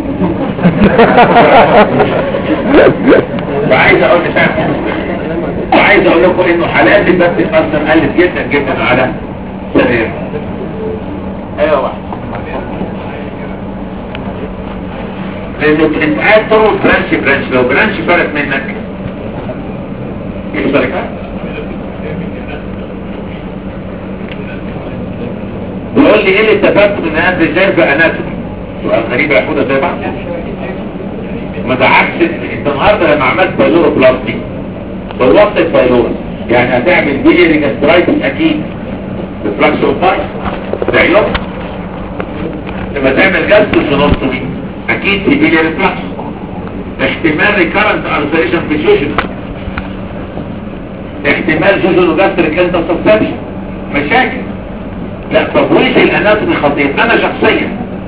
وعايز اقول لك وعايز اقول لكم انه حالات البث اصلا قلت جدا جدا على سرير ايوه واحد لانه انت قاعد تروح برانش برانش لو برانش فرق منك ايه فرق بيقول لي ايه اللي اتفقت من هذا الرجال باناتومي سؤال غريب ياخدها زي بعض ما ده عكس انت النهارده لما عملت بايلورو بلاستيك بالوقت الفيروس يعني هتعمل بيلي جاسترايتس اكيد بفلاكس اوف بايس ده عيوب لما تعمل جاستروجينوستومي اكيد في بيلي ريفلاكس احتمال ريكارنت ارسليشن في جوجن احتمال جوجن وجاستريك انت سبسبشن مشاكل لا تبويش الاناتومي خطير انا شخصيا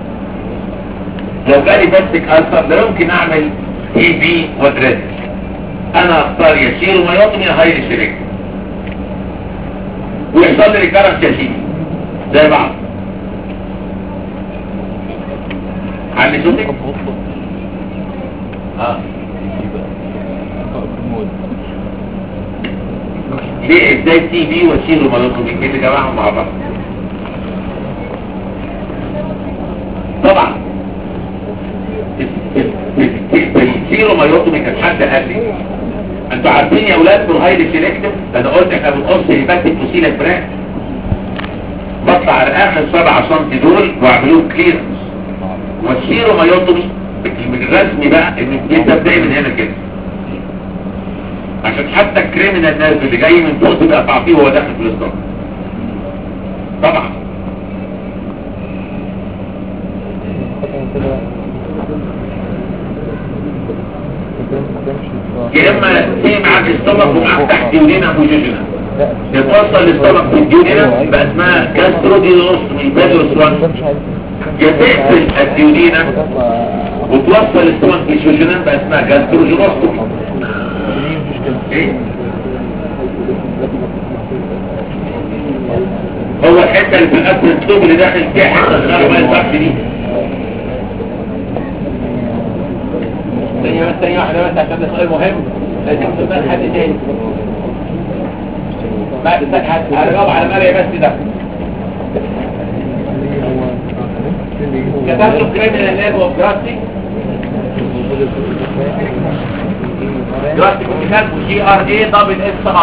لو جالي بستك ألسر لا يمكن اعمل اي بي ودريد انا اختار يسير وما يطمي هاي الشريك ويحصل لي ريكارنس يسير زي بعض علي صوتك اه ليه ازاي تي بي وسير وما يطمي كده جماعهم مع بعض طبعا السيرو ما يطمي كان حد قال لي انتوا عارفين يا اولاد بالهايلي سيلكتيف انا قلت احنا بنقص هيباتيك توسيل البراك بطلع على اخر 7 سم دول واعملوهم كليرنس والسيرو ما يطمي الرسمي بقى ان انت بتبدأ من هنا كده عشان حتى الكريمنال نيرف اللي جاي من فوق تبقى تعطيه وهو داخل في الاصدار طبعا يا اما في معاك السtomach ومعاك تحت يونينا وجوجنا يتوصل للسtomach في الديونينا بقى اسمها جاسترودينوستومي بادروسوان يا تقفل الديونينا وتوصل السtomach في جوجنا بقى اسمها جاستروجينوستومي ايه هو الحته اللي في الاسفل الطوب اللي داخل فيها حته صغيره ما ينفعش دي ثانية بس ثانية واحدة بس عشان ده سؤال مهم لازم تسأل حد تاني بعد تسأل حد هرجعوا على مريم بس ده كتبت كريمنال لاب اوف جراستي جراستي كوميكال جي ار اي دبل اس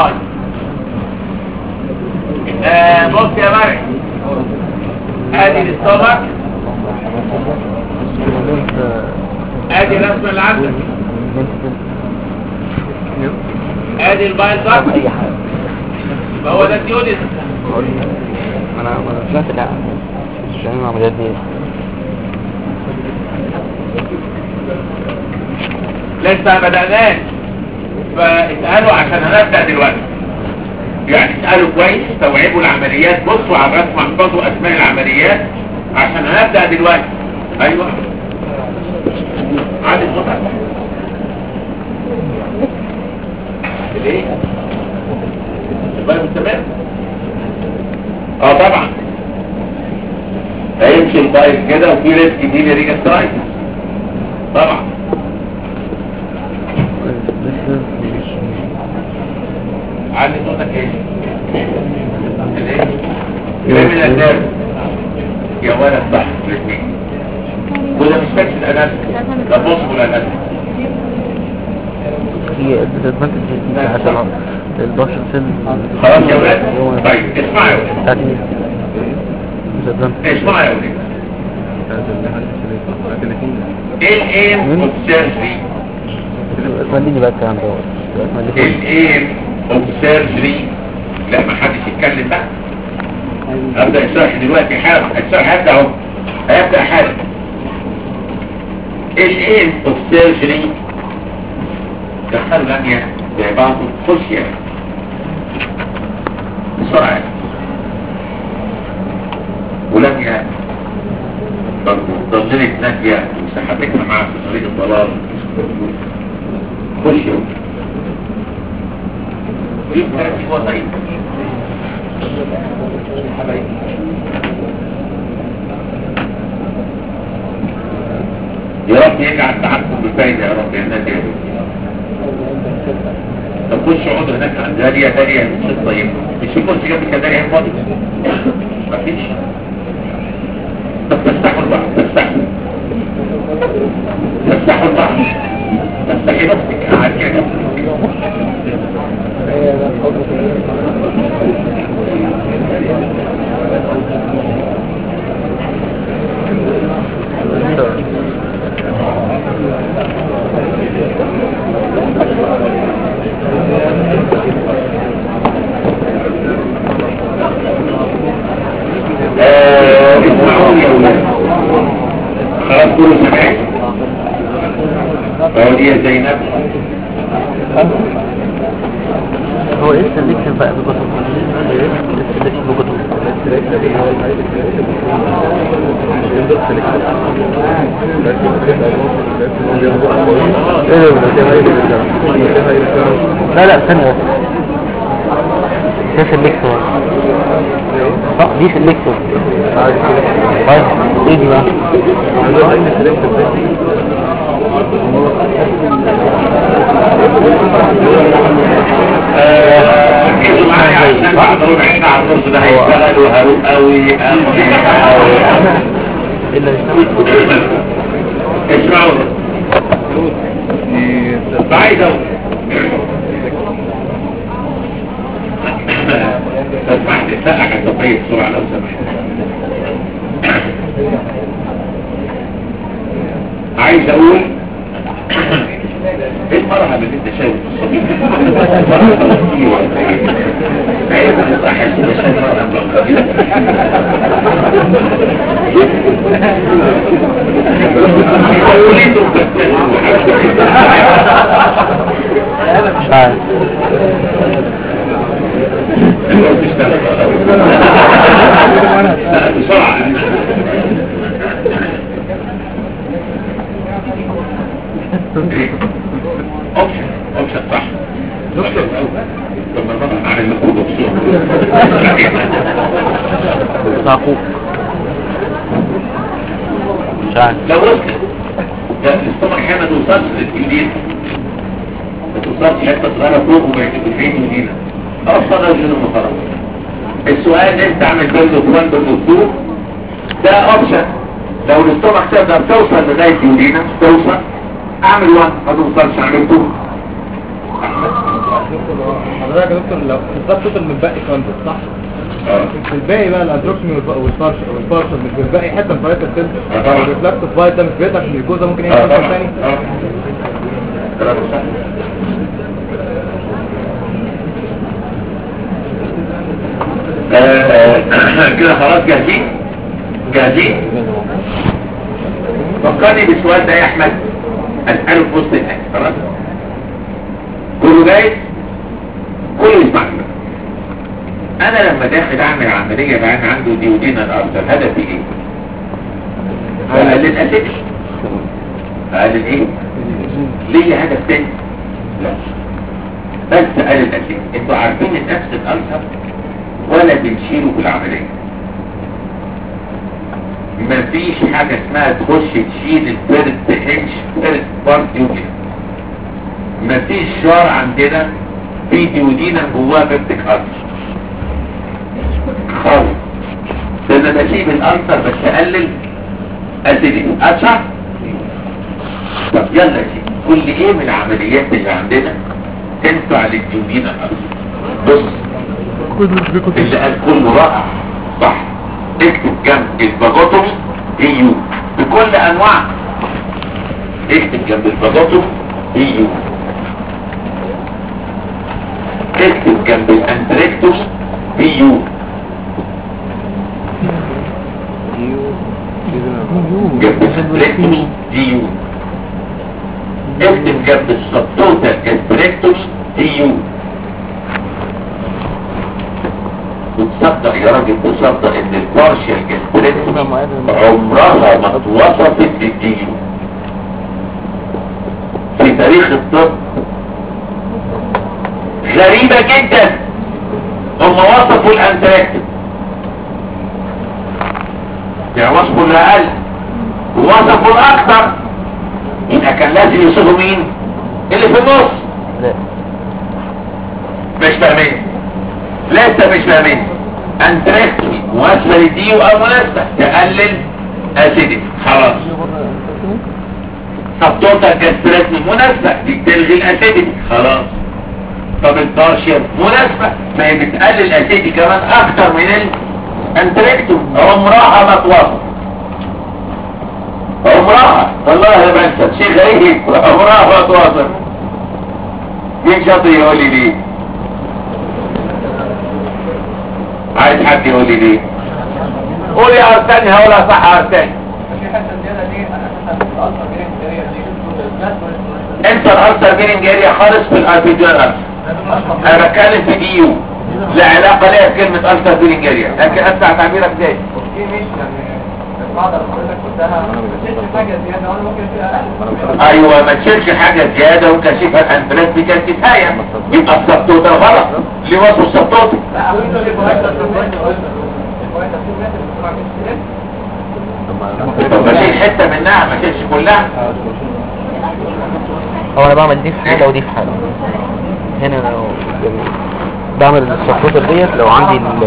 اي بص يا مريم ادي الاستومك ادي الرسمة اللي عندك ادي البايل داكتي يبقى هو ده الديوديس انا ما طلعت لا عشان العمليات دي لسه ما بدأناش فاسألوا عشان هنبدأ دلوقتي يعني اسألوا كويس استوعبوا العمليات بصوا على الرسم احفظوا اسماء العمليات عشان هنبدأ دلوقتي ايوه عادي صوتك ليه؟ البايو تمام اه طبعا هيمشي البايب كده وفي ريسك دي لريجا سترايك طبعا علي صوتك ايه الايه كريمنال نيرف يا ولد صح الاثنين وده مش فاكس الاناتومي ده بصوا الاناتومي هي الادفانتج بتاعت البشر سن خلاص يا ولاد طيب اسمعوا يا ولاد بتاعت مين؟ disadvantage. اسمعوا يا ولاد ايه الايم اوف سيرجري اسمعني بقى الكلام دوت اسمعني الايم اوف سيرجري لا ما حدش يتكلم بقى ابدا الشرح دلوقتي حالا الشرح هيبدا اهو هيبدا حالا الايم اوف سيرجري دخلوا لانيا زي بعض خش يعني بسرعه ولانيا برضه ضللت نادية وسحبتها معاها في طريق الضلال خش يوم دي ترتيب وطيب يا رب يجعل تعبكم بفايدة يا رب يا نادي طب خش اقعد هناك عند داليا داليا مش طيب مش في كرسي جنبك يا داليا فاضي مفيش طب تفتحوا البعض تفتحوا تفتحوا البعض تفتحي نفسك قاعد كده آه، اسمعوني يا ولاد خلاص كله سمعت اهو دي يا زينب هو ايه السلكشن بقى بكتب ايه السلكشن بكتب لا لا ثانية بس ده سلكتور صح دي سلكتور طيب ايه دي بقى ركزوا معايا عشان بعد ربع ساعة ونص ده هيشتغل وهروق قوي قوي الا يشتغل اسمعوا بعيد اهو لو سمحت اسألك عن تطبيق بسرعة لو سمحت عايز اقول ايه المرحب اللي انت شايفه مرحب فلسطيني ولا ايه؟ عيب ما يصحش انت شايف مرحب مش عارف لا بسرعة اوبشن اوبشن صح دكتور لما نضع على المفروض اوبشن صاحوك مش عارف لو وصلت ده الاستمر هنا ما توصلش للجديد ما توصلش حته صغيره فوق وما يتبعين من هنا خلاص صدر جنوب خلاص السؤال انت عامل بيلد وان بالدكتور ده اوبشن لو الاستمر تقدر توصل لغايه يودينا توصل اعمل وان ما توصلش اعمل تو حضرتك يا دكتور لو بالظبط توصل من باقي كونتنت صح؟ في الباقي بقى الادروكسمي والبارشل والبارشل مش بيتبقي حته من فايت السنتر آه طبعا. الريفلكتيف فايت ده مش بيقطع عشان الجوزه ممكن اه يعمل طبعا كونتنت تاني اه كلامك صح آه، آه، كده خلاص جاهزين جاهزين فكرني بالسؤال ده يا احمد اساله في وسط الناس خلاص كله جاي كله يسمع لي. انا لما داخل اعمل عمليه بعين عنده ديودين الارسل هدفي ايه اقلل اسيدي اقلل ايه ليه هدف تاني لا بس اقلل اسيدي انتوا عارفين ان نفس الالسر ولا بنشيله في العمليه مفيش حاجة اسمها تخش تشيل الفيرست هنش فيرست بارت يوجد مفيش شار عندنا في ديودينا جواه بيبتك ألسر خالص ده انا بسيب الألسر بس اقلل اسيدي اشرح طب يلا يا سيدي كل ايه من العمليات اللي عندنا تنفع للديودينا الألسر بص اللي قال كله رائع صح اكتب جنب الباجوتومي دي يو بكل انواع اكتب جنب الباجوتومي دي يو اكتب جنب الانتريكتومي دي يو جنب الانتريكتومي دي يو اكتب جنب السبتوتال انتريكتومي دي يو وتصدق يا راجل تصدق ان البارشال جاستريتوم عمرها ما اتوصفت بالديو في تاريخ الطب غريبة جدا هم وصفوا الانتراكتيف يعني وصفوا الاقل ووصفوا الاكثر يبقى كان لازم يوصفوا مين اللي في النص لا مش فاهمين لسه مش فاهمين انتريكتومي مواسبة للديو او مناسبة تقلل اسيدك خلاص سبتوتال جاستريتمي مناسبة دي بتلغي الاسيدك خلاص طب البارشل مناسبة ما هي بتقلل الاسيدك كمان اكتر من الانتريكتومي عمرها ما توصل عمرها والله يا بنسى شيء غريب عمرها ما توصل مين شاطر يقول لي ليه عايز حد يقول لي ليه قول يا ارتاني هقولها صح يا ارتاني انت الارثر بيرنج اريا خالص في الاربيديان ارثر انا بتكلم في دي يو لا علاقه ليها بكلمه ارثر بيرنج اريا لكن اسمع تعبيرك ازاي ايوه ما تشيلش حاجه زياده وكشفها الانفلات دي كانت كفايه يبقى السبتوتال غلط ليه وصفوا السبتوتال طب بشيل حته منها ما تشيلش كلها هو انا بعمل دي في حالة ودي في حالة هنا انا بعمل السبوتر ديت لو عندي ال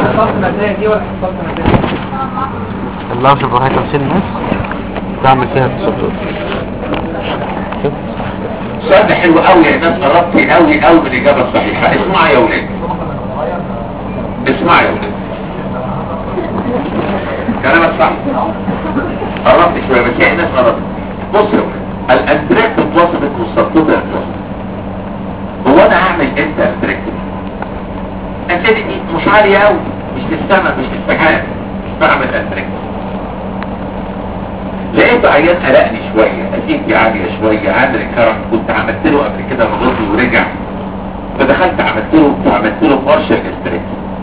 اللارج برايتر سيل ناس بعمل فيها السبوتر شوف السؤال ده حلو قوي يا ناس قربت قوي قوي من الاجابه الصحيحه اسمع يا ولاد اسمع يا ولاد كلامك صح قربت شويه بس هي الناس قربت بص يا ولاد الانتراكت اتوصفت والسبتوت اتوصفت هو انا هعمل امتى انتراكت اسيدتي مش عاليه قوي مش للسما مش للسحاب بعمل انتراكت لقيت عيان قلقني شوية اسيدتي عالية شوية عامل الكرم كنت عملت له قبل كده غلطي ورجع فدخلت عملت له عملت له بارشل استريك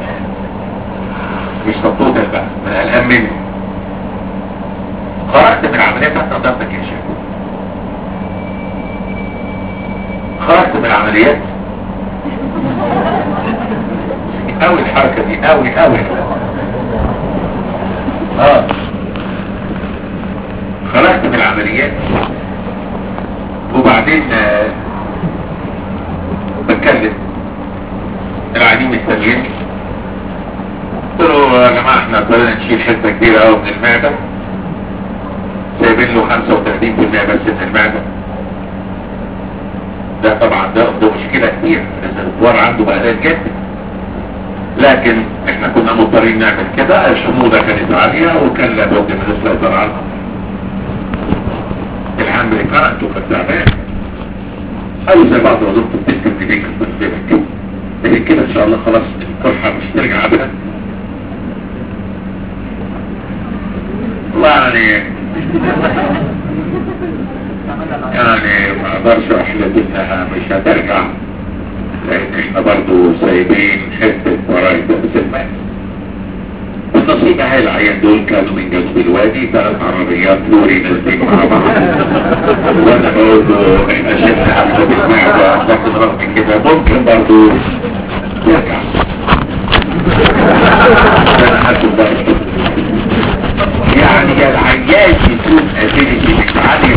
مش تطوطل بقى من قلقان منه خرجت من العملية بتاعت نظارتك يا شيخ خرجت من العمليات قوي الحركة دي قوي قوي اه خرجت من العمليات وبعدين آه، بتكلم العديم السمين قلت له يا جماعة احنا ابتدينا نشيل حتة كبيرة قوي من المعدة سايبين له 35% بس من المعدة ده طبعا ده ده مشكلة كبيرة الريزرفوار عنده بقى قليل جدا لكن احنا كنا مضطرين نعمل كده الحموضة كانت عالية وكان لابد من السيطرة على الحمد لله قرأت وفتعبان أو زي بعض وظيفة التسكن في ديك التسكن لكن كده إن شاء الله خلاص القرحة مش ترجع أبدا يعني يعني ما اقدرش احلف انها مش هترجع لان احنا برضو سايبين حتة برايدة في الماء النصيب هاي العيان دول كانوا من جنوب الوادي ثلاث عربيات لوري نازلين مع بعض وانا بقول له احنا شفنا حفلة بالمعدة لكن رغم كده ممكن برضو يرجع انا حاسس برضو يعني يا العيان يكون اديني مش عادي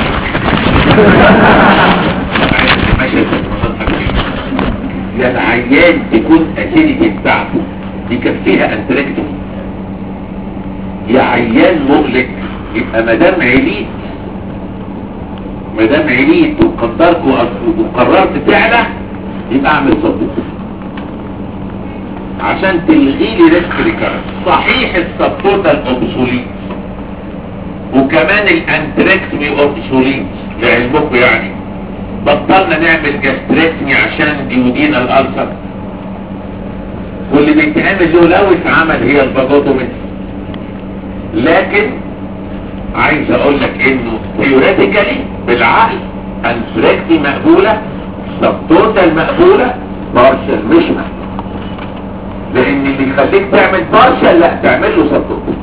يا العيان تكون اسيدتي بتاعته يكفيها انتركتومي يا عيان مغلق يبقى مدام عليت مدام عليت وقدرت وأص- وقررت تعلى يبقى اعمل صدق عشان تلغي لي ريسك ريكارنس صحيح السبورتال اوبسوليت وكمان الانتركتمي اوبسوليت لعلمكم يعني بطلنا نعمل جاستريكتمي عشان ديودين الالسر واللي بيتعمل له الاول في عمل هي الباجوتومي لكن عايز اقول لك انه ثيوريتيكالي بالعقل انتركتمي مقبوله سبتوتال مقبوله بارشل مش مقبوله لان اللي يخليك تعمل بارشل لا تعمل له سبتوتال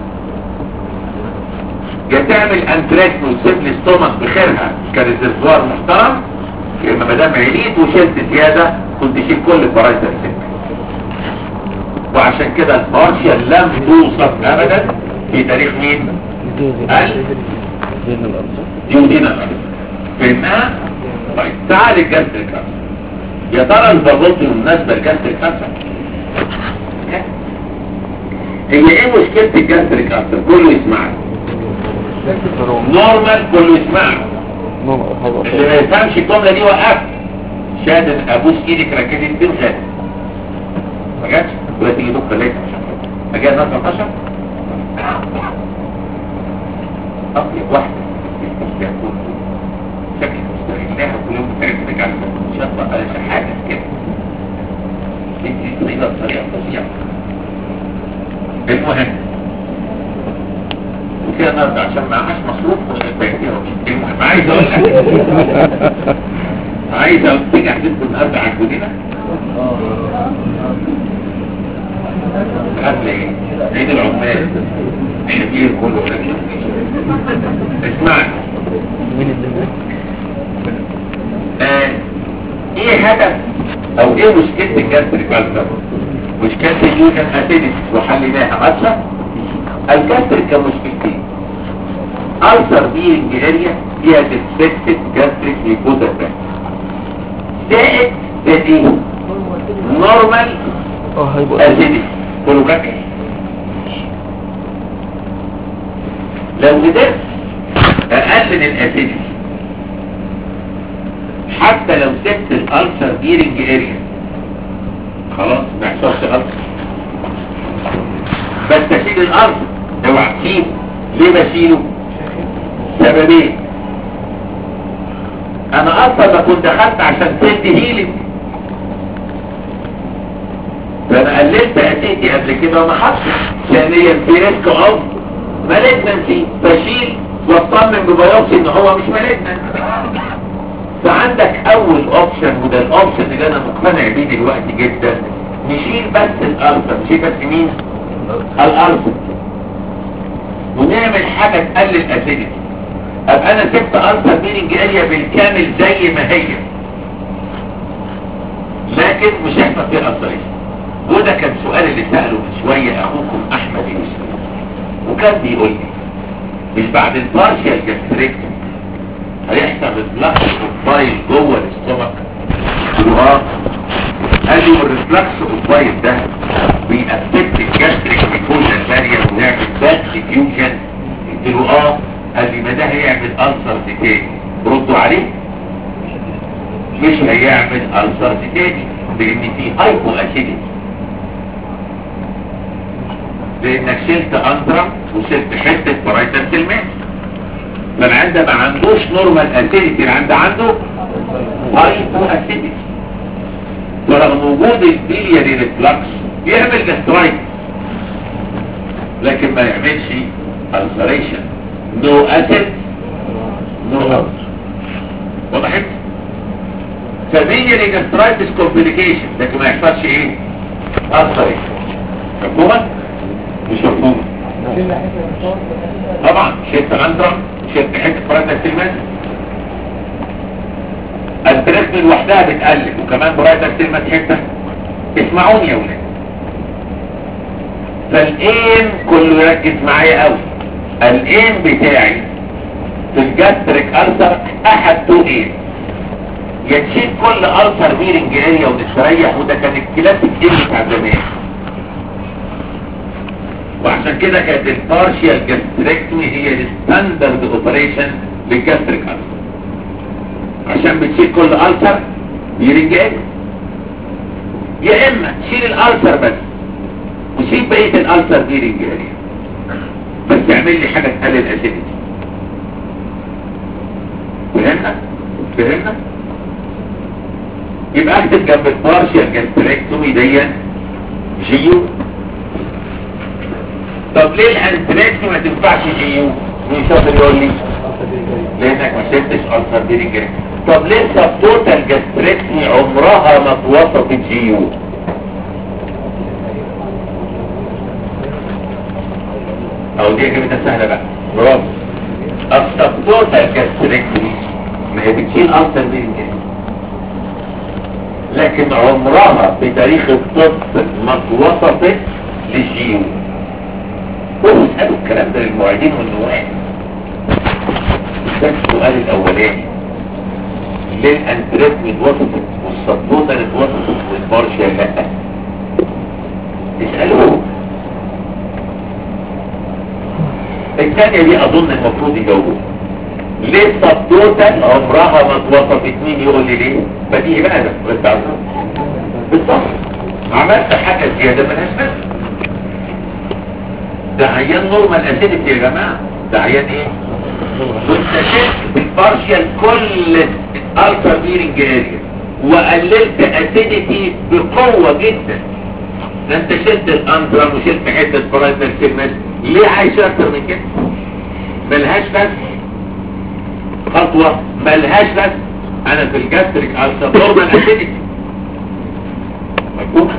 يا تعمل انتراكم وتسيب لي ستومك بخيرها كريزرفوار محترم يا اما ما دام عليت وشلت زياده كنت شيل كل الفرايز السك وعشان كده البارشل لم توصف ابدا في تاريخ مين؟ ال ديودينا الارض فهمناها؟ طيب تعال الجاستريك ألسر. يا ترى الباروتي بالنسبه للجاستريك ألسر؟ هي ايه مشكله الجاستريك ألسر؟ كله يسمعني نورمال كله يسمعني اللي ما يفهمش الجملة دي وقف شادن ابوس ايدك ركزت فين خد ما جاتش ولا تيجي بكره ليه اجي الناس 13 اطلب واحده يكون شكل مستغلها كل يوم بتعرف على ان شاء الله على حاجه كده انت طريقه بطريقه فظيعه المهم وكده نرجع عشان معهاش مصروف المهم عايز اقول لك عايز اقول تيجي احدثكم النهارده على الجنينه قبل ايه عيد العمال شبيه كله ولا اسمعني آه، ايه هدف او ايه مشكلة الجاستريك ألسر مشكلة اليوجن اسيدس وحليناها ألسر الجاستريك كان مشكلتين ألسر بينج اريا فيها ديسبكتد جاستريك ميكوزا تراك زائد زائد ايه نورمال اه هيبقى اسيدس كله ركز لو قدرت اقلل الاسيدس حتى لو سبت الالسر بيرنج اريا خلاص ما يحصلش السر بس اشيل الالسر اوعى تسيبه ليه بشيله سببين انا اصلا ما كنت دخلت عشان تدي هيلينج فانا قللت اسيدي قبل كده وما حصلش ثانيا في ريسك اوف مالجنسي بشيل واطمن ببيوبسي ان هو مش مالجنسي فعندك اول اوبشن وده الاوبشن اللي انا مقتنع بيه دلوقتي جدا نشيل بس الالفا نشيل بس مين الالفا ونعمل حاجة تقلل اسيدتي ابقى انا سبت الفا ميرنج اريا بالكامل زي ما هي لكن مش هيحصل فيها اثرين وده كان سؤال اللي سأله من شوية اخوكم احمد يوسف وكان بيقول لي مش بعد البارشال جاستريكتومي هيحصل ريفلكس اوفايل جوه الاستومك اه قال لي الريفلكس اوفايل ده بيأفكت الجاستريك ميكوزا البارية ونعمل باك ديفيوجن قلت له اه قال لي ما ده هيعمل ألسر تاني ردوا عليه مش هيعمل ألسر تاني لان في هايبو اسيديتي لانك شلت انترا وشلت حته برايتر سلمان فالعيان ده ما عندوش نورمال اسيديتي العيان عنده هايبو اسيديتي ورغم وجود البيلياري ريفلكس يعمل جاسترايتس لكن ما يعملش ulceration no acid no out وضحت فبيلي gastritis complication لكن ما يحصلش ايه ulceration مفهومة مش مفهومة طبعا شلت الانترا شلت حته برايتك تلمس التريسم لوحدها بتقلب وكمان برايتك تلمس حته اسمعوني يا ولاد فالايم كله يركز معايا قوي الايم بتاعي في الجاستريك ألسر احد تو ايم يا تشيل كل ألسر بيرنج اريا وتستريح وده كان الكلاسيك ايم بتاع زمان وعشان كده كانت البارشيال جاستريكتومي هي الستاندرد اوبريشن للجاستريك ألسر عشان بتشيل كل ألسر بيرنج اريا يا اما تشيل الألسر بس وشيل بقية الألسر بيرنج اريا بس اعمل لي حاجة تقلل الاسيديتي فهمنا؟ فهمنا؟ يبقى اكتب جنب البارشيال جاستريكتومي دي جيو طب ليه الانتريكتومي ما تنفعش جيو؟ مين شاطر يقول لي؟ لانك ما شلتش ألسر بيرنج اريا طب ليه السبتوتال جاستريكتومي عمرها ما اتوصفت جيو؟ او دي اجابتها سهله بقى برافو السبتوتال جاستريكتومي ما هي بتشيل ألسر بيرنج اريا لكن عمرها بتاريخ الطب ما اتوصفت للجيو قولوا اسألوا الكلام ده للمعيدين والنواب ده السؤال الاولاني ليه الانتريتم اتوصفت والسبوطة اتوصفت والبارشيا لا اسألوه الثانية دي اظن المفروض يجاوبوا ليه السبوطة عمرها ما اتوصفت مين يقول لي ليه بديهي بقى ده بس عارفه بالظبط عملت حاجة زيادة ملهاش لازمة ده عيان نورمال اسيديتي يا جماعة ده عيان ايه وانت شلت بالبارشيال كل الالترا بيرنج اريا وقللت اسيديتي بقوة جدا ده انت شلت الانترم وشلت حتة برايتنال سيجمنت ليه عايش اكتر من كده ملهاش بس خطوة ملهاش بس انا في الجاستريك الترا نورمال اسيديتي مفهومة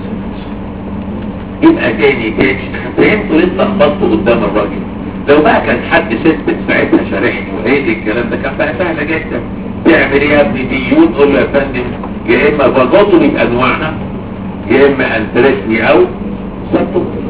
يبقى تاني تاني فهمتوا ليه اتلخبطتوا قدام الراجل لو بقى كان حد ست ساعتها شارحني وقايل لي الكلام ده كان بقى سهل جدا تعمل ايه يا ابني ديون قول له يا فندم يا اما بجاطمي بانواعها يا اما انترسمي او سبتومي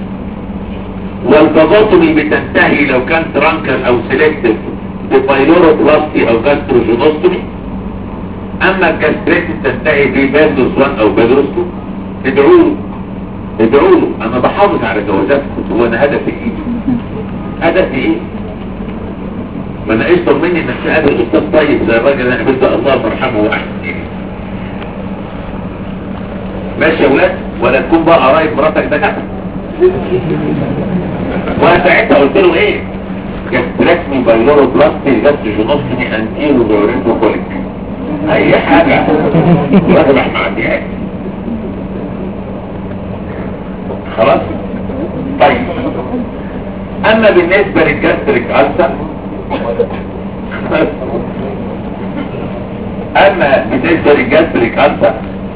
والبجاطمي بتنتهي لو كان ترانكر او سيلكتيف ببايلوروبلاستي او جاستروجينوستومي اما الجاستريتي تنتهي ببادروس 1 او بادروس 2 ادعوا له ادعوا له انا بحافظ على جوازاتكم هو انا هدفي ايه هدفي ايه ما انا اشطر مني انك تقابل استاذ طيب زي الراجل اللي انا قابلته الله يرحمه واحسن إيه. ماشي يا ولاد ولا تكون بقى قرايب مراتك ده كده وانا ساعتها قلت له ايه جاستريكمي بايلورو بلاستي جاستروجينوستومي انتيرو بيورينتو كوليك اي حاجه راجل احنا عندي خلاص طيب اما بالنسبة للجاستريك ألسر اما بالنسبة للجاستريك ألسر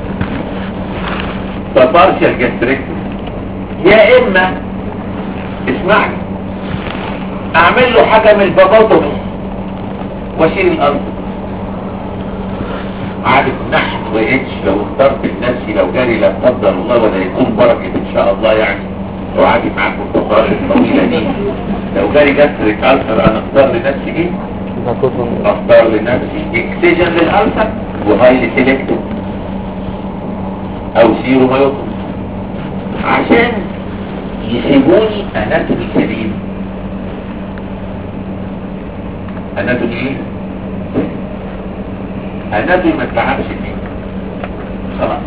فبارشال جاستريك يا اما اسمعني اعمل له حاجة من البابوتومي واشيل الارض عارف نحت وإتش لو اخترت لنفسي لو جاري لا قدر الله ولا يكون بركة ان شاء الله يعني وعادي معاكم الفقرات الطويلة دي لو جاري جاستريك ألسر انا اختار لنفسي ايه اختار لنفسي اكسجن للألسر وهايلي سيلكتو او سيرو مايوتوم عشان يسيبوني اناتومي سليم اناتومي ايه النبي ما اتعبش فيه خلاص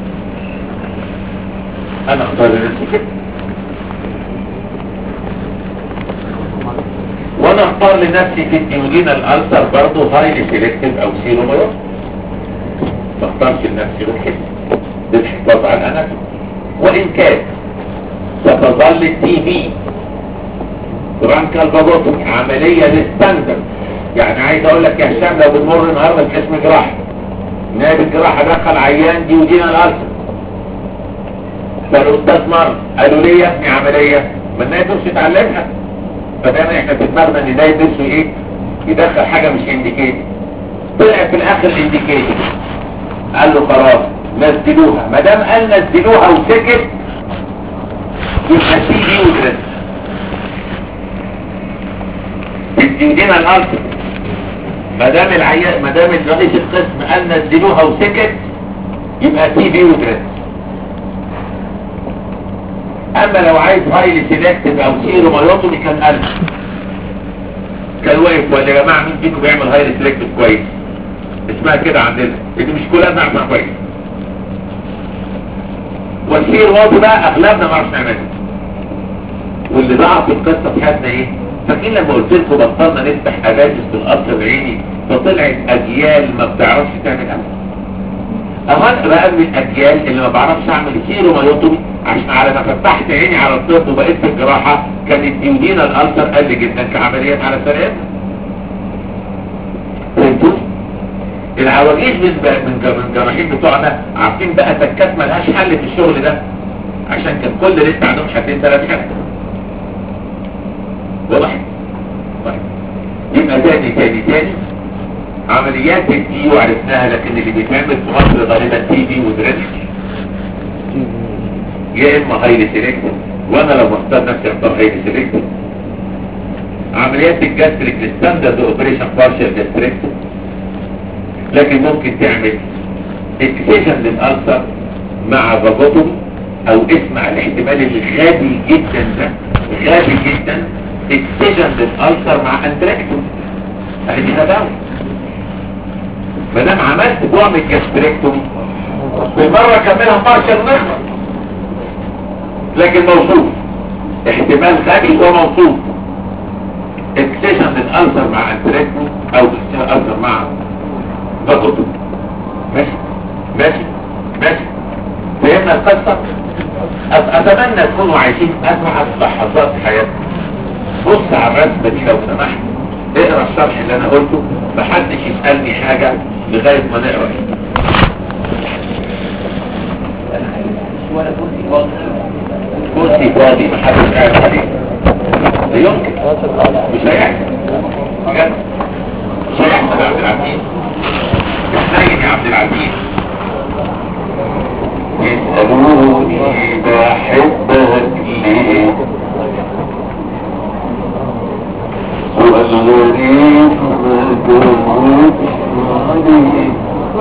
انا اختار لنفسي كده وانا اختار لنفسي في الديولين الالسر برضه هايلي سيلكتيف او سيرو مايوس ما اختارش لنفسي غير كده للحفاظ على الاناتومي وان كان ستظل التي في برانكال فاجوتومي عملية للستاندرد يعني عايز اقول لك يا هشام لو بنمر النهارده في قسم جراحة نائب الجراحة دخل عيان دي ودينا الألسر فالاستاذ مر قالوا ليه يا ابني عملية ما النائب نفسه يتعلمها فدايما احنا في دماغنا ان النائب نفسه ايه يدخل حاجة مش انديكيتد طلع في الاخر انديكيتد قال له خلاص نزلوها ما دام قال نزلوها وسكت يبقى سي دي ودرس بتدينا الارض ما دام العيان ما دام رئيس القسم قال نزلوها وسكت يبقى سي بي ودرس اما لو عايز هايلي سيلكتيف او سيرو مايوتومي كان قال كان واقف ولا يا جماعه مين فيكم بيعمل هايلي سيلكتيف كويس اسمها كده عندنا اللي مش كلنا بنعرف كويس والسير واطي بقى اغلبنا ما نعرفش نعمله واللي ضاع في القصه في حياتنا ايه فاكرين لما قلت لكم بطلنا نفتح اباجس في القصر العيني فطلعت اجيال ما بتعرفش تعمل ابدا اهو انا بقى من الاجيال اللي ما بعرفش اعمل سيرو مايوتومي عشان على ما فتحت عيني على الطب وبقيت في الجراحه كان الديودينا الالسر قل جدا كعمليات على سرير فهمتوا العواجيز من من من الجراحين بتوعنا عارفين بقى تكات ملهاش حل في الشغل ده عشان كان كل لسه عندهم حاجتين ثلاث حاجات واضح طيب يبقى تاني تاني تاني عمليات الدي وعرفناها لكن اللي بيتعمل في مصر غالبا تي بي ودرينج يا اما هايلي سيلكتيف وانا لو مختار نفسي اختار هايلي سيلكتيف عمليات الجاستريك الستاندرد اوبريشن بارشال جاستريكتيف لكن ممكن تعمل اكسيشن للألسر مع فاجوتومي او اسمع الاحتمال الغبي جدا ده غبي جدا اكسيشن للألسر مع انتراكتومي هذه غباوة ما دام عملت بعمل جاستريكتومي بالمرة كملها بارشل نخلص لكن موصوف احتمال غبي وموصوف اكسيشن للألسر مع انتراكتومي او اكسيشن الألسر مع فقط ماشي ماشي ماشي فهمنا القصة أت- اتمنى تكونوا عايشين اسعد لحظات حياتكم بص على الرسمة دي لو سمحت اقرا الشرح اللي انا قلته محدش يسألني حاجة لغاية ما نقرا ولا كرسي فاضي كرسي فاضي محدش قاعد عليه لا يمكن مش هيحصل بجد مش هيحصل يا عبد العزيز احسين يا عبد العزيز يسألوني بحبك ليه سؤال غريب ما جاوبش عليه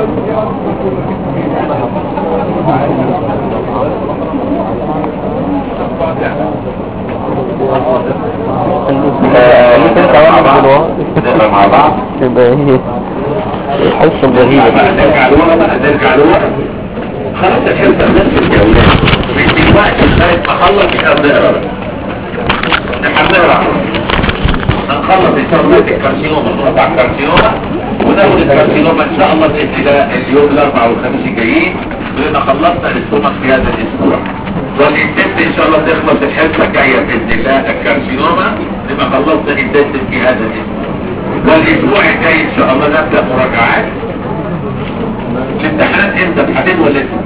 خليك انت واحد دلوقتي نقرا مع بعض يبقى هي الحصة الغريبة بقى نرجع لورا بقى نرجع لورا خلاص الحصه بس الجولات من دلوقتي لغايه ما اخلص مش هنقرا بقى احنا هنقرا هنخلص ان شاء الله الكارسينوما نقطع الكارسينوما وناخد الكارسينوما ان شاء الله باذن الله اليوم الاربعاء والخميس الجايين ونبقى خلصنا الاستومك في هذا الاسبوع والانتست ان شاء الله تخلص الحصه الجايه باذن الله الكارسينوما نبقى خلصنا الانتست في هذا الاسبوع والاسبوع الجاي ان شاء الله نبدا مراجعات الامتحانات امتى امتحانين ولا لسه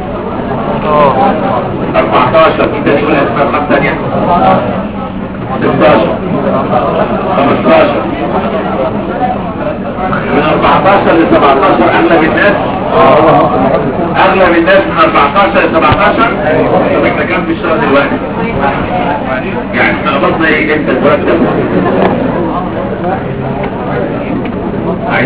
14 في تاني ولا اسمها خمسة ثانية 16 15 من 14 ل 17 اغلب الناس اغلب الناس من 14 ل 17 طب احنا كام في الشهر دلوقتي يعني احنا قبضنا ايه امتى المرتب عايز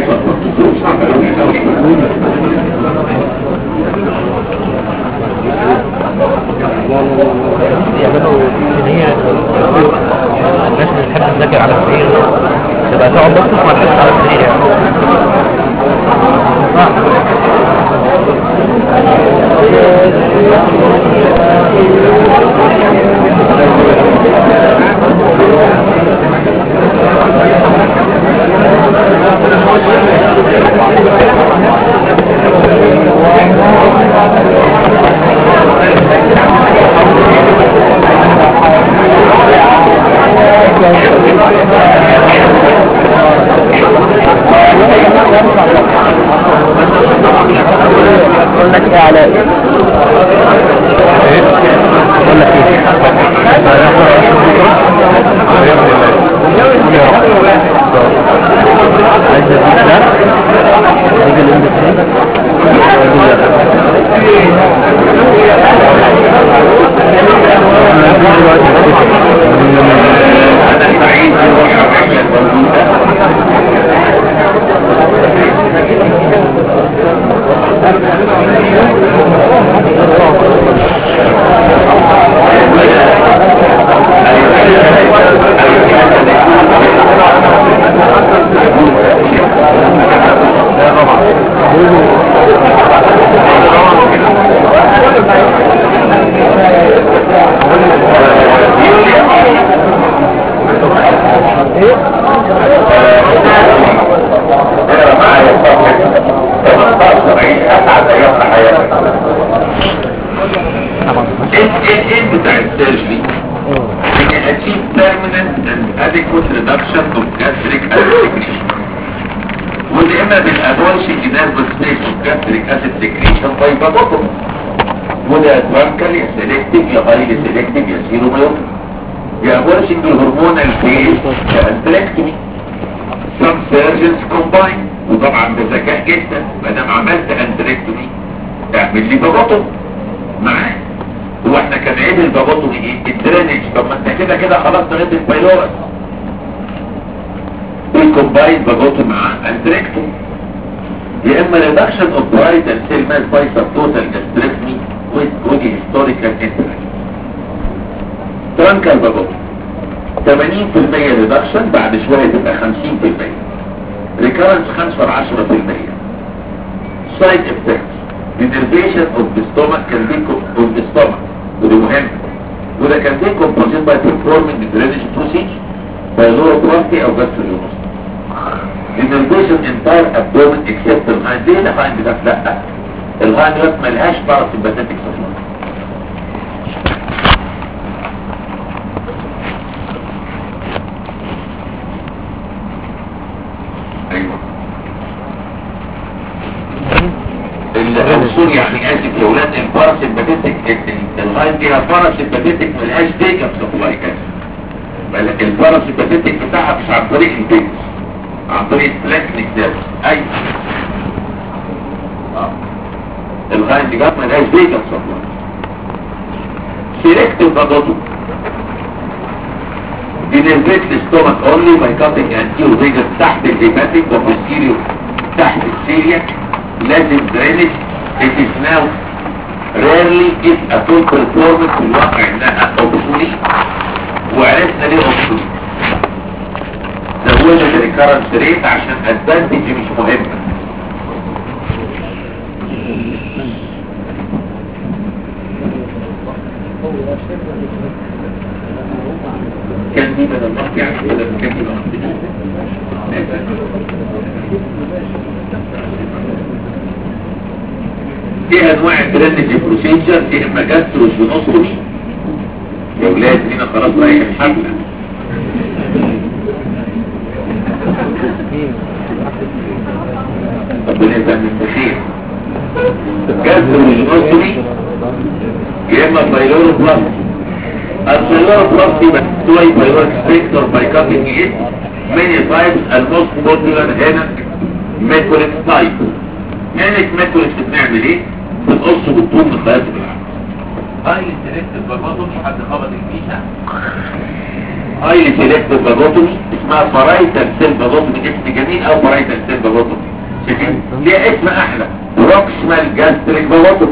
يعملوا ان هي الناس اللي بتحب تذاكر على السرير تبقى تقعد بس تسمع الحصة على السرير يعني Thank you. ايه ايه ايه بتاع السيرجري ان achieve permanent and adequate reduction of gastric acid secretion وده اما بالابولشن nervous space of gastric acid secretion by babotomy وده اتوانكل يا سيلكتيف يا هايلي سيلكتيف يا سيروميوم يا ابولشن بالهرمونال فيز يا انتلكتومي some surgeons combine وطبعا بذكاء جدا ما دام عملت انتلكتومي اعمل لي بابوتومي معاه هو احنا كان عيب البابوتومي ايه الدرينج طب ما انت كده كده خلاص لغايه البايلورس الكومباين بابوتومي مع انتريكتومي يا اما ريدكشن اوف برايت اند سيل ماس باي سبتوتال جاستريكتومي ويز بودي هيستوريكال انتريكت ترانكال بابوتومي 80% ريدكشن بعد شويه تبقى 50% ريكارنس 5 ل 10% سايد افكتس denervation of the stomach can be co- of the stomach وده مهم وده can be composed by performing the drainage procedure by lower prostate او gastrointestinal denervation entire abdomen except الهاين ليه الهاين ده لا الهاين ده ملهاش parasympathetic supply ايوه العنصر يعني اسف يا ولاد الباراسمباتيك الهاين دي باراسمباتيك ملهاش ديكا سبلاي كده بل الباراسمباتيك بتاعها مش عن طريق البيكس عن طريق البلاكنيك نيرفز ايوه اه الهاين دي ملهاش ديكا سبلاي سيلكتيف بادوتو بنرفيت الستومك اونلي باي كاتنج انتيرو فيجر تحت الهيباتيك وبوستيريو تحت السيريا لازم درينج it is now rarely is a full performance في الواقع انها obsolete وعرفنا ليه obsolete زودت الريكارنس ريت عشان ادفانتج مش مهمة كان دي بدل الله يعني بدل كان دي في انواع الدرينج بروسيجر في اما جاستروس ونصري يا ولاد هنا خلاص رايح الحملة ربنا يبقى من الخير جاستروس ونصري يا اما بايلور بلاس البايلور بلاس يبقى سواي بايلور سبيكتور باي كاتنج ايه many types الموست popular هنا ميكوليك تايب هناك ميكوليك بنعمل ايه بنقص بالطول من خياطة العقل هايلي سيلكتيف باجوتومي حد خبط الفيشة هايلي سيلكتيف باجوتومي اسمها فرايتال سيل باجوتومي اسم جميل او فرايتال سيل باجوتومي شايفين ليها اسم احلى بروكسمال جاستريك باجوتومي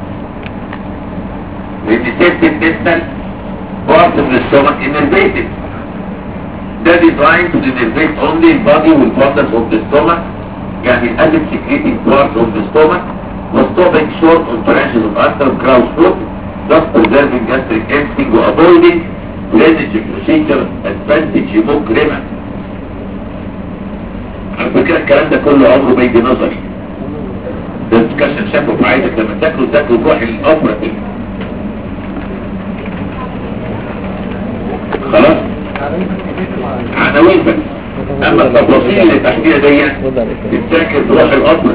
لان سيلت الديستال بارت من السtomach innervated ده designed to innervate only the body والborders of the stomach يعني الأدب secreting parts of the stomach was stopping short of branches of after ground foot thus preserving gastric emptying و avoiding drainage procedure advantage مكرمة على فكرة الكلام ده كله عمره ما يجي نظري ده discussion شافه في عايزك لما تاكلوا تاكلوا روح الأوبراتيف خلاص عناوين بس اما التفاصيل اللي تحتيها دي تتذاكر بروح الأصل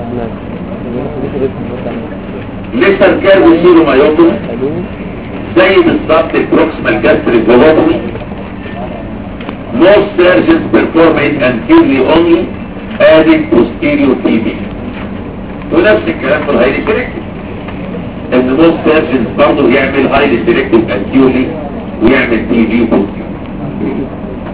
لسه الكارب يصيروا ما يطلع زي بالظبط البروكسمال جاستريك فولوتومي Most surgeons perform it anteriorly only adding posterior TV ونفس الكلام في الهايلي سيلكتيف ان most surgeons برضه يعمل هايلي سيلكتيف anteriorly ويعمل تي في posterior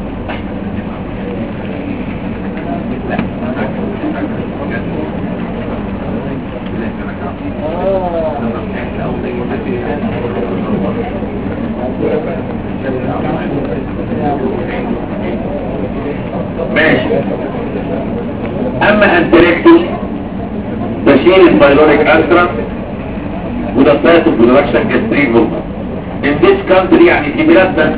ماشي اما انتريكتومي بشيل البايلوريك انترا وده بتاعته برودكشن جاسترين هرمون in this country يعني في بلادنا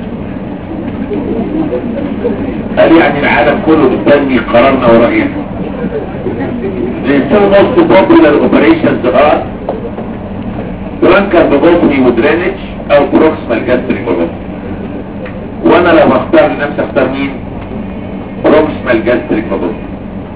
قال يعني العالم كله بتبني قرارنا ورأينا the two most popular operations are برانكر ببطني ودرينج او بروكسمال جاستريك ببطني وانا لو هختار لنفسي اختار مين بروكسمال جاستريك ببطني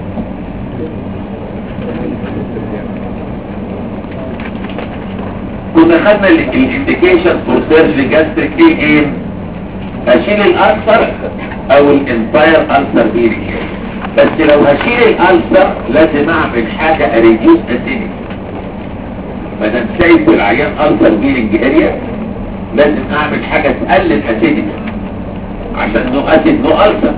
كنا خدنا الانديكيشن فور سيرجري جاستريك ايه ايه اشيل الالسر او الانتاير السر بيري بس لو هشيل الالسر لازم اعمل حاجة اريديوس اسيدك ما دام شايف العيان السر بيرنج اريا لازم اعمل حاجة تقلل اسيدك عشان نو اسيد نو السر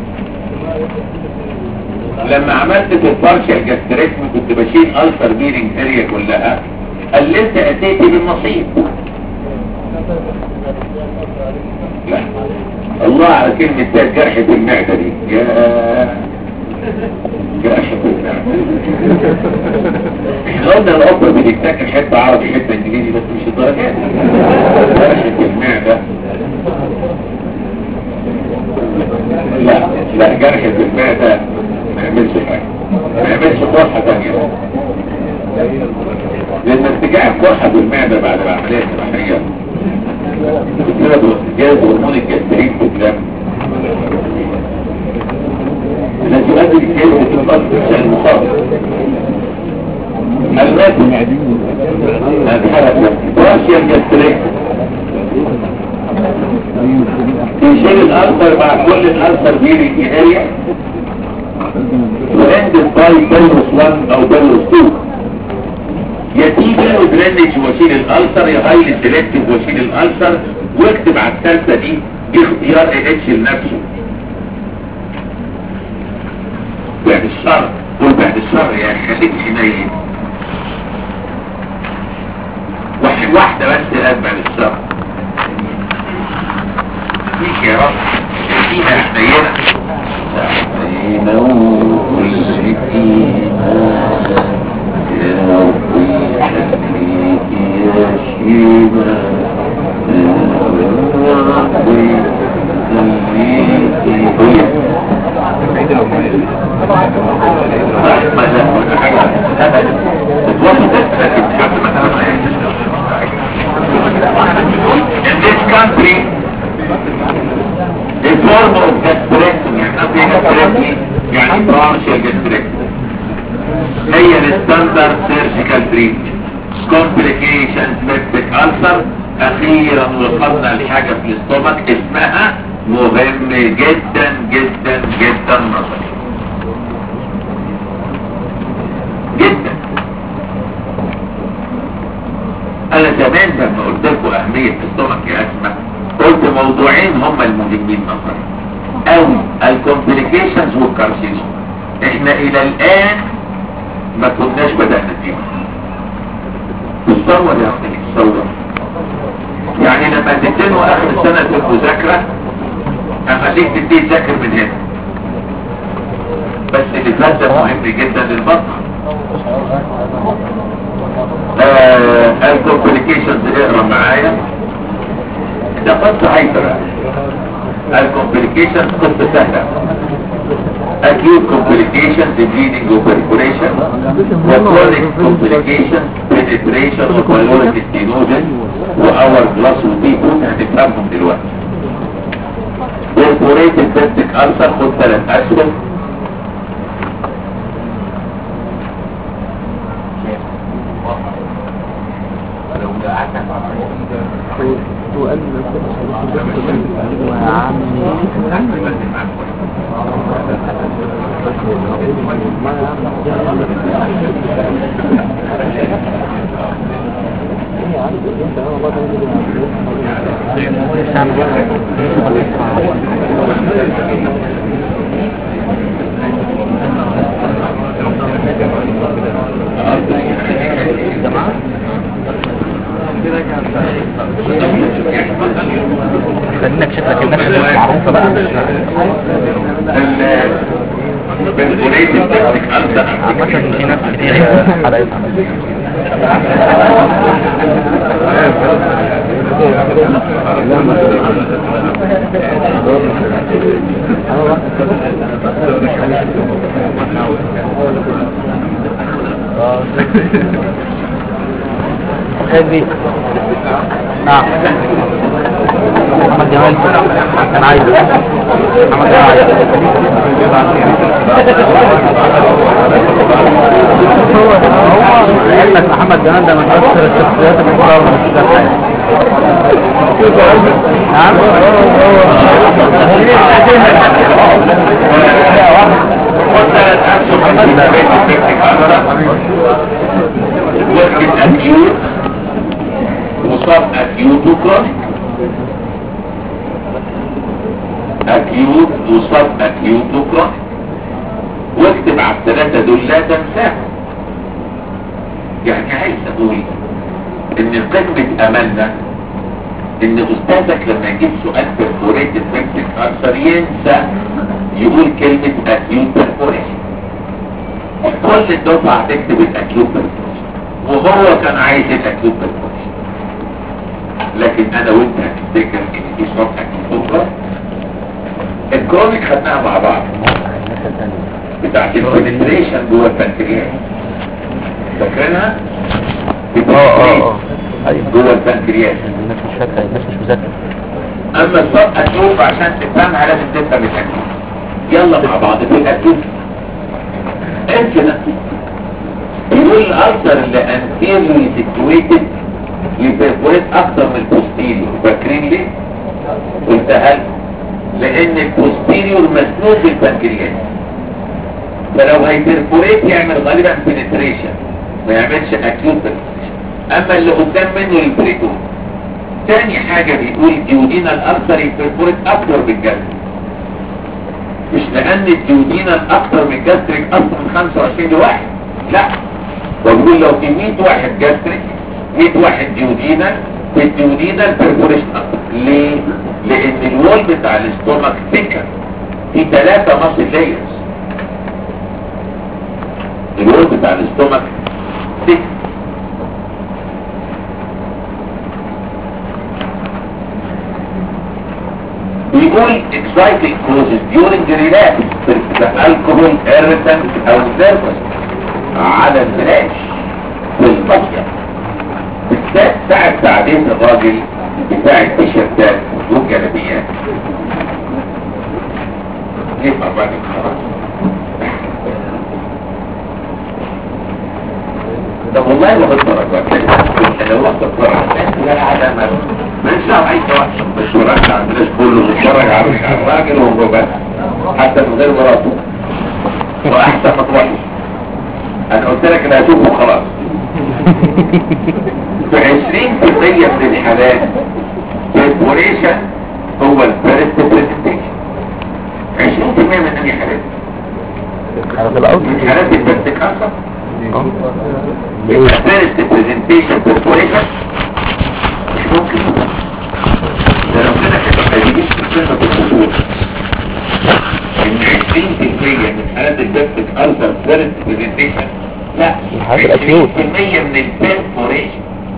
لما عملت في البارشال جاستريكم كنت بشيل السر بيرنج اريا كلها قللت اسيدي بالنصيب لا الله على كلمة ده جرح في المعدة دي يا جرح في المعدة احنا قلنا الأوبر بتتاكل حتة عربي حتة انجليزي بس مش الدرجات جرح في المعدة لا لا جرح في المعدة ما يعملش حاجة ما يعملش فرحة تانية لان ارتجاع القرحة بالمعدة بعد العملية الجراحية بسبب ارتجاز هرمون الجسترين في الدم التي تؤدي لكيلة القلب المخاطر المادة الحركة راشيا الجسترين يشيل الألسر مع كل الألسر بيري اريا وعند الطاي بلوس 1 او بلوس 2 يتيجي ودرينج وشيل الالسر يا هايلي سيلكتيف وشيل الالسر واكتب على الثالثه دي باختيار اتش لنفسه بعد الشر قول بعد الشر يا اخي خليك حنين واحد واحده بس قال بعد الشر فيك يا رب فينا حنينه حنينه والسكينه يا ربي خليك يا شيبة يا ربي خليك ما لا ولا حاجة أبدا اتوسط لكن حتى ما In this country, a form of gastrectomy, يعني قصدي gastrectomy يعني partial gastrectomy هي الستاندرد سيرجيكال تريتمنت كومبليكيشن سبيبتيك ألسر اخيرا وصلنا لحاجة في الاستومك اسمها مهم جدا جدا جدا نظري جدا انا زمان لما قلت لكم اهمية الاستومك يا اسماء قلت موضوعين هما المهمين نظري او الكومبليكيشنز والكارسينوم احنا الى الان ما كناش بدأنا فيه تصور يا اخي تصور يعني لما تدينه اخر السنة في المذاكرة اخليك تديه تذاكر من هنا بس اللي فات ده مهم جدا للبطن آه الكومبليكيشنز اقرا معايا ده قصة هايبر الكومبليكيشنز قصة سهلة acute complications bleeding or perforation chronic complications penetration of pyloric stenosis وhour glass وبيكون هتفهمهم دلوقتي perforated septic ulcer خد ثلاث أشهر خلينك شكلك الناس المعروفة بقى perforated septic ulcer عامة في ناس كتير حلقتها كبير نعم محمد جمال كان عايز محمد جمال علمك محمد جمال ده من اكثر الشخصيات المحترمه في الحياه نعم وقت اكيوت مصاب اكيوت وكرونيك اكيوت مصاب اكيوت وكرونيك واكتب على الثلاثة دول لا تنساهم يعني عايز اقول ان قمة املنا ان استاذك لما يجيب سؤال perforated peptic ulcer ينسى يقول كلمة acute perforation كل الدفعة هتكتب الاكيوت perforation وهو كان عايز الاكيوت perforation لكن انا وانت هتفتكر ان دي صوت اكيوت perforation الكرونيك خدناها مع بعض بتاعت البنتريشن جوه البنكرياس فاكرينها؟ اه اه اه ايوه جوه البنكرياس الناس مش فاكره الناس مش مذاكره اما الصوت اشوف عشان تفهمها لازم تفهم الاكيد يلا مع بعض في الاكيد انت يقول الالسر اللي انتيريوري سيتويتد يبرفوريت اكتر من البوستيريور فاكرين ليه؟ قلتها لكم. لان البوستيريور مسنود بالبنكرياس فلو هيبرفوريت يعمل غالبا بنتريشن ما يعملش اكيوت بنتريشن اما اللي قدام منه البريتون تاني حاجة بيقول ديودينا الأكثر يبرفوريت أكتر بالجاستريك مش لأن الديودينا الأكثر من الجاستريك أكثر من 25 لواحد لا بقول لو في 100 واحد جاستريك 100 واحد ديودينا في الديودينا البرفوريشن أكتر ليه؟ لأن الوول بتاع الاستومك ثيكر في ثلاثة ماسل لايرز الوول بتاع الاستومك ثيكر بيقول exciting causes during the relapse the alcohol irritant او nervous على الفلاش في البطية بالذات ساعة تعدين الراجل بتاع التيشيرتات والجلابيات كيف الراجل خلاص طب والله ما بتفرج انا وقت اتفرج لا علامة مش عايز مش مركز عندناش كله بيتفرج على الراجل وهو بس حتى من غير مراته واحسن ما تروحش انا قلت لك انا هشوفه خلاص في 20% من الحالات البوريشن هو الفيرست بريزنتيشن 20% من اي حالات على الأرض من حالات الفيرست كانسر الفيرست بريزنتيشن بريزنتيشن مش ممكن ده لو كده كده ما يجيش في السنة بالخطوط ان 20% من حالات البيبتك ألسر فيرست بريزنتيشن لا الحالات الأكيوت. 20% من البرفوريشن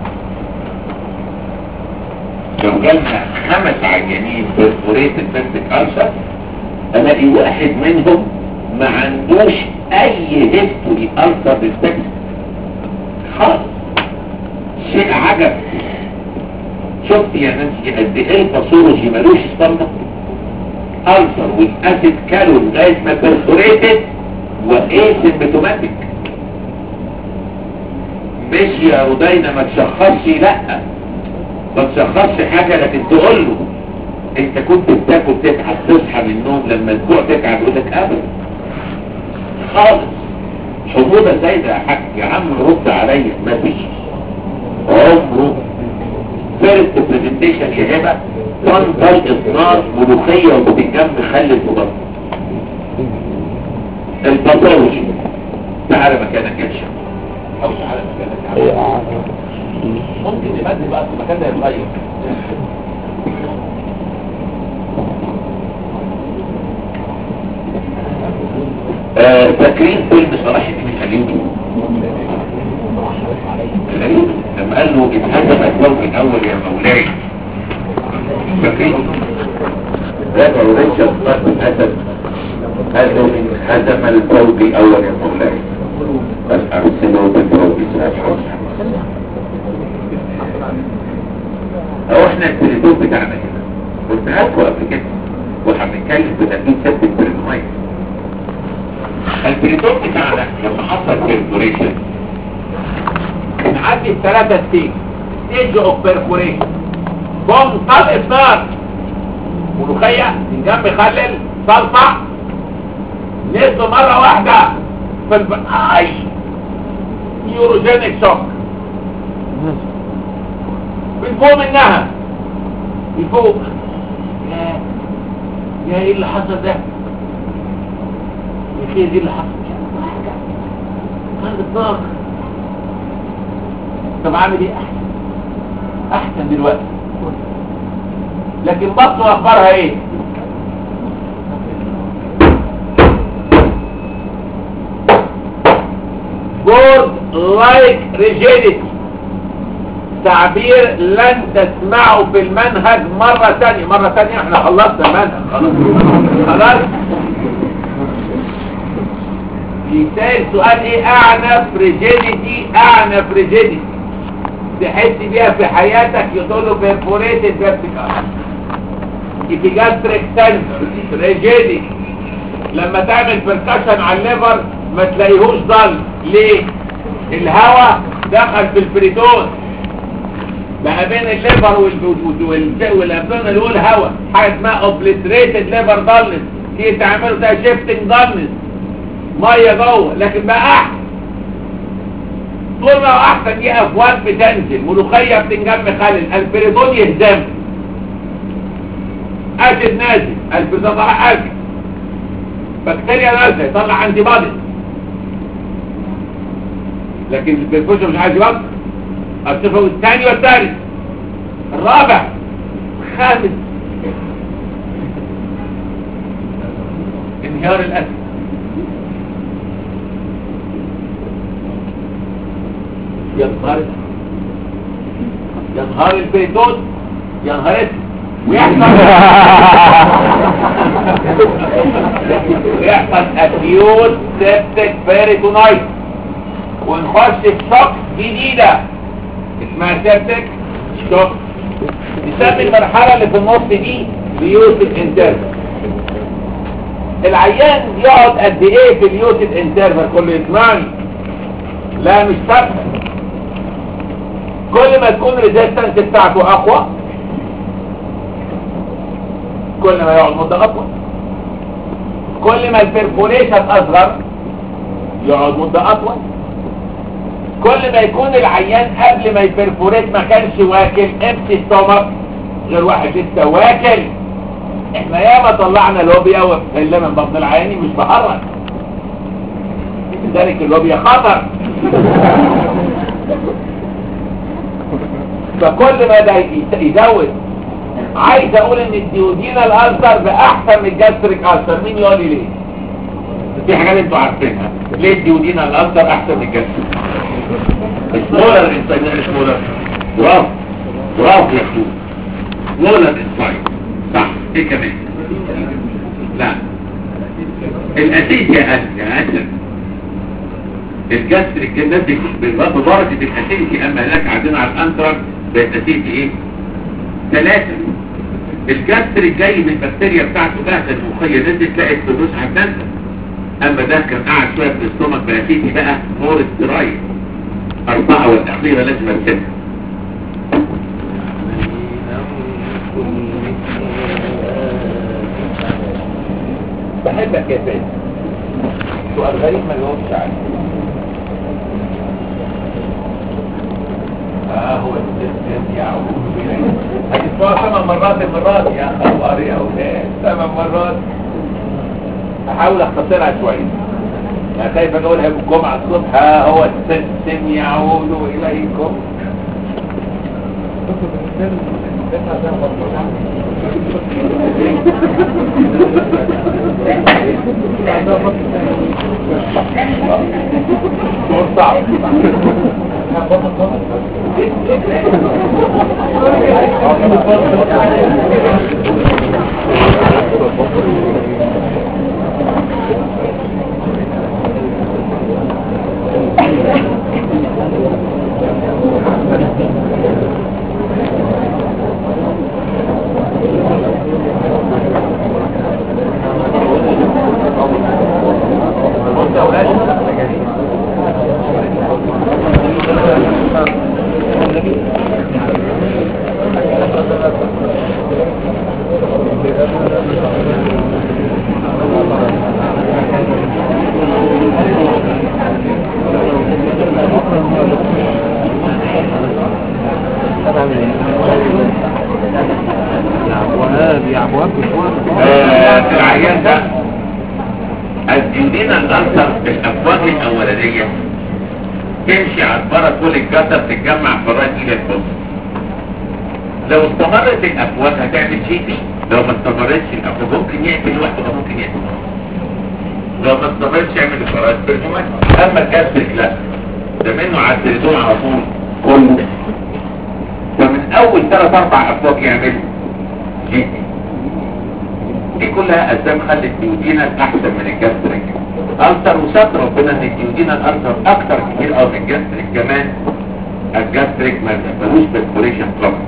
لو جالنا خمس عيانين برفوريتد بيبتك ألسر الاقي واحد منهم ما عندوش اي هيستوري ألسر ريسبكت خالص شيء عجب شفت يا نانسي قد ايه الباثولوجي ملوش ستاندرد ألسر والاسيد كالو لغايه ما برفوريتد وايه سيمبتوماتيك مش يا رودينا ما تشخصش لا ما تشخصش حاجه لكن تقول له انت كنت بتاكل تتعب تصحى من النوم لما الجوع تتعب يقول لك ابدا خالص حموضه زايده يا حاج يا عم رد عليا مفيش عمره فيرست برزنتيشن يا هبه طنطل اصناف ملوخيه وبتنجم مخلل وبطل الباثولوجي تعالى مكانك يا شيخ او تعالى مكانك ممكن يبدل بقى في المكان ده يتغير آه، فاكرين فيلم صلاح الدين الأيوبي الأيوبي لما قال له اتهزم الفوق الأول يا مولاي فاكرين ذكر ريتشارد فرد الأسد قال له انهزم الفوق الأول يا مولاي بس أرسله بالفوق سابع خدنا التليفون بتاعنا كده قلت لكم قبل كده واحنا بنتكلم في تنفيذ سيستم بريتونايت البريتون بتاعنا لما حصل بيرفوريشن بنعدي الثلاثة ستيج ستيج اوف بيرفوريشن بوم طلق نار ملوخية من جنب خلل صلصة نزلوا مرة واحدة في الب... اي نيوروجينيك شوك بنفوق منها يفوق يا يا ايه اللي حصل ده يا اخي دي اللي حصل خلي الطاقة طب عامل ايه احسن احسن دلوقتي لكن بطنه اخبارها ايه board like rigidity تعبير لن تسمعه في المنهج مرة تانية مرة تانية احنا خلصنا المنهج خلاص خلاص يسأل سؤال ايه اعنف ريجيديتي اعنف ريجيديتي تحس بيها في حياتك يقول له perforated vertical epigastric sensor rigidity لما تعمل بركشن على الليفر ما تلاقيهوش ضل ليه الهواء دخل في البريتون بقى بين الليفر والابدون اللي هو الهواء حاجه اسمها اوبليتريتد ليفر ضلنس تيجي تعمله ده شيفتنج ضلنس ميه جوه لكن بقى احسن طول ما هو احسن دي افواد بتنزل ملوخيه بتنجم خلل البريتون يهدم اسيد نازل البريتون طلع اسيد بكتيريا نازله يطلع انتي بادي لكن البرفوشن مش عايز يبطل الصفه الثاني والثالث الرابع الخامس انهيار الاسد ينهار ينهار البيتون ينهار اسم ويحصل ويحصل اكيوت سيبتك بيريتونايت ونخش في شوك جديدة اسمها سيبتك شوك نسمي المرحلة اللي في النص دي بيوتد انترفل العيان يقعد قد ايه في اليوتد انترفل كله يسمعني لا مش ثابته كل ما تكون ريزيستنس بتاعته اقوى كل ما يقعد مدة اطول كل ما البرفوريشن اصغر يقعد مدة اطول كل ما يكون العيان قبل ما يبرفوريت ما كانش واكل امتي ستومك غير واحد لسه واكل احنا ياما طلعنا لوبيا وفهلا من بطن العياني مش بهرج لذلك اللوبيا خطر فكل ما ده يزود عايز اقول ان الديودينا الالسر باحسن من الجاستريك السر مين يقول لي ليه في حاجات انتوا عارفينها ليه الديودينا الالسر احسن من الجاستريك سمولر انسايد سمولر برافو برافو يا اخويا سمولر انسايد صح ايه كمان لا الاسيد يا اسد يا اسد الجاستريك الناس بدرجة الاسيدي اما هناك عندنا على الانترك بقت اسيدي ايه ثلاثة الجاستريك جاي من البكتيريا بتاعته جاهزة المخية نزلت تلاقي الفلوس هتنزل اما ده كان قاعد شوية في الاستومك باسيدي بقى نور استرايد اربعة والاخيرة لازم ارسلها بحبك يا فادي سؤال غريب ما جاوبش عليه اه هو السيستم يعود اليه هتسمعوا ثمان مرات المرات يا خبر يا اولاد ثمان مرات احاول اختصرها شويه انا خايف اقولها يوم الجمعه الصبح ها هو السيستم يعود اليكم دور صعب آه، في العيان ده الديودينا الألسر الأفواج الأولانية تمشي على البرة كل الجسر تتجمع في الرايت إلى البص لو استمرت الأفواج هتعمل جي بي لو ما استمرتش الأفواج ممكن يقتل لوحده أو ممكن يقتل لو ما استمرتش يعمل الفراغ بالجمال أما الجسر لا ده منه على التليفون على طول كله فمن أول ثلاث أربع أفواج يعمل جي بي دي كلها اسباب خلت الديودينا احسن من الجاستريك التر وستر ربنا ان الديودينا الالتر اكتر كتير قوي من الجاستريك كمان الجاستريك ما ملوش بسبوريشن بلوك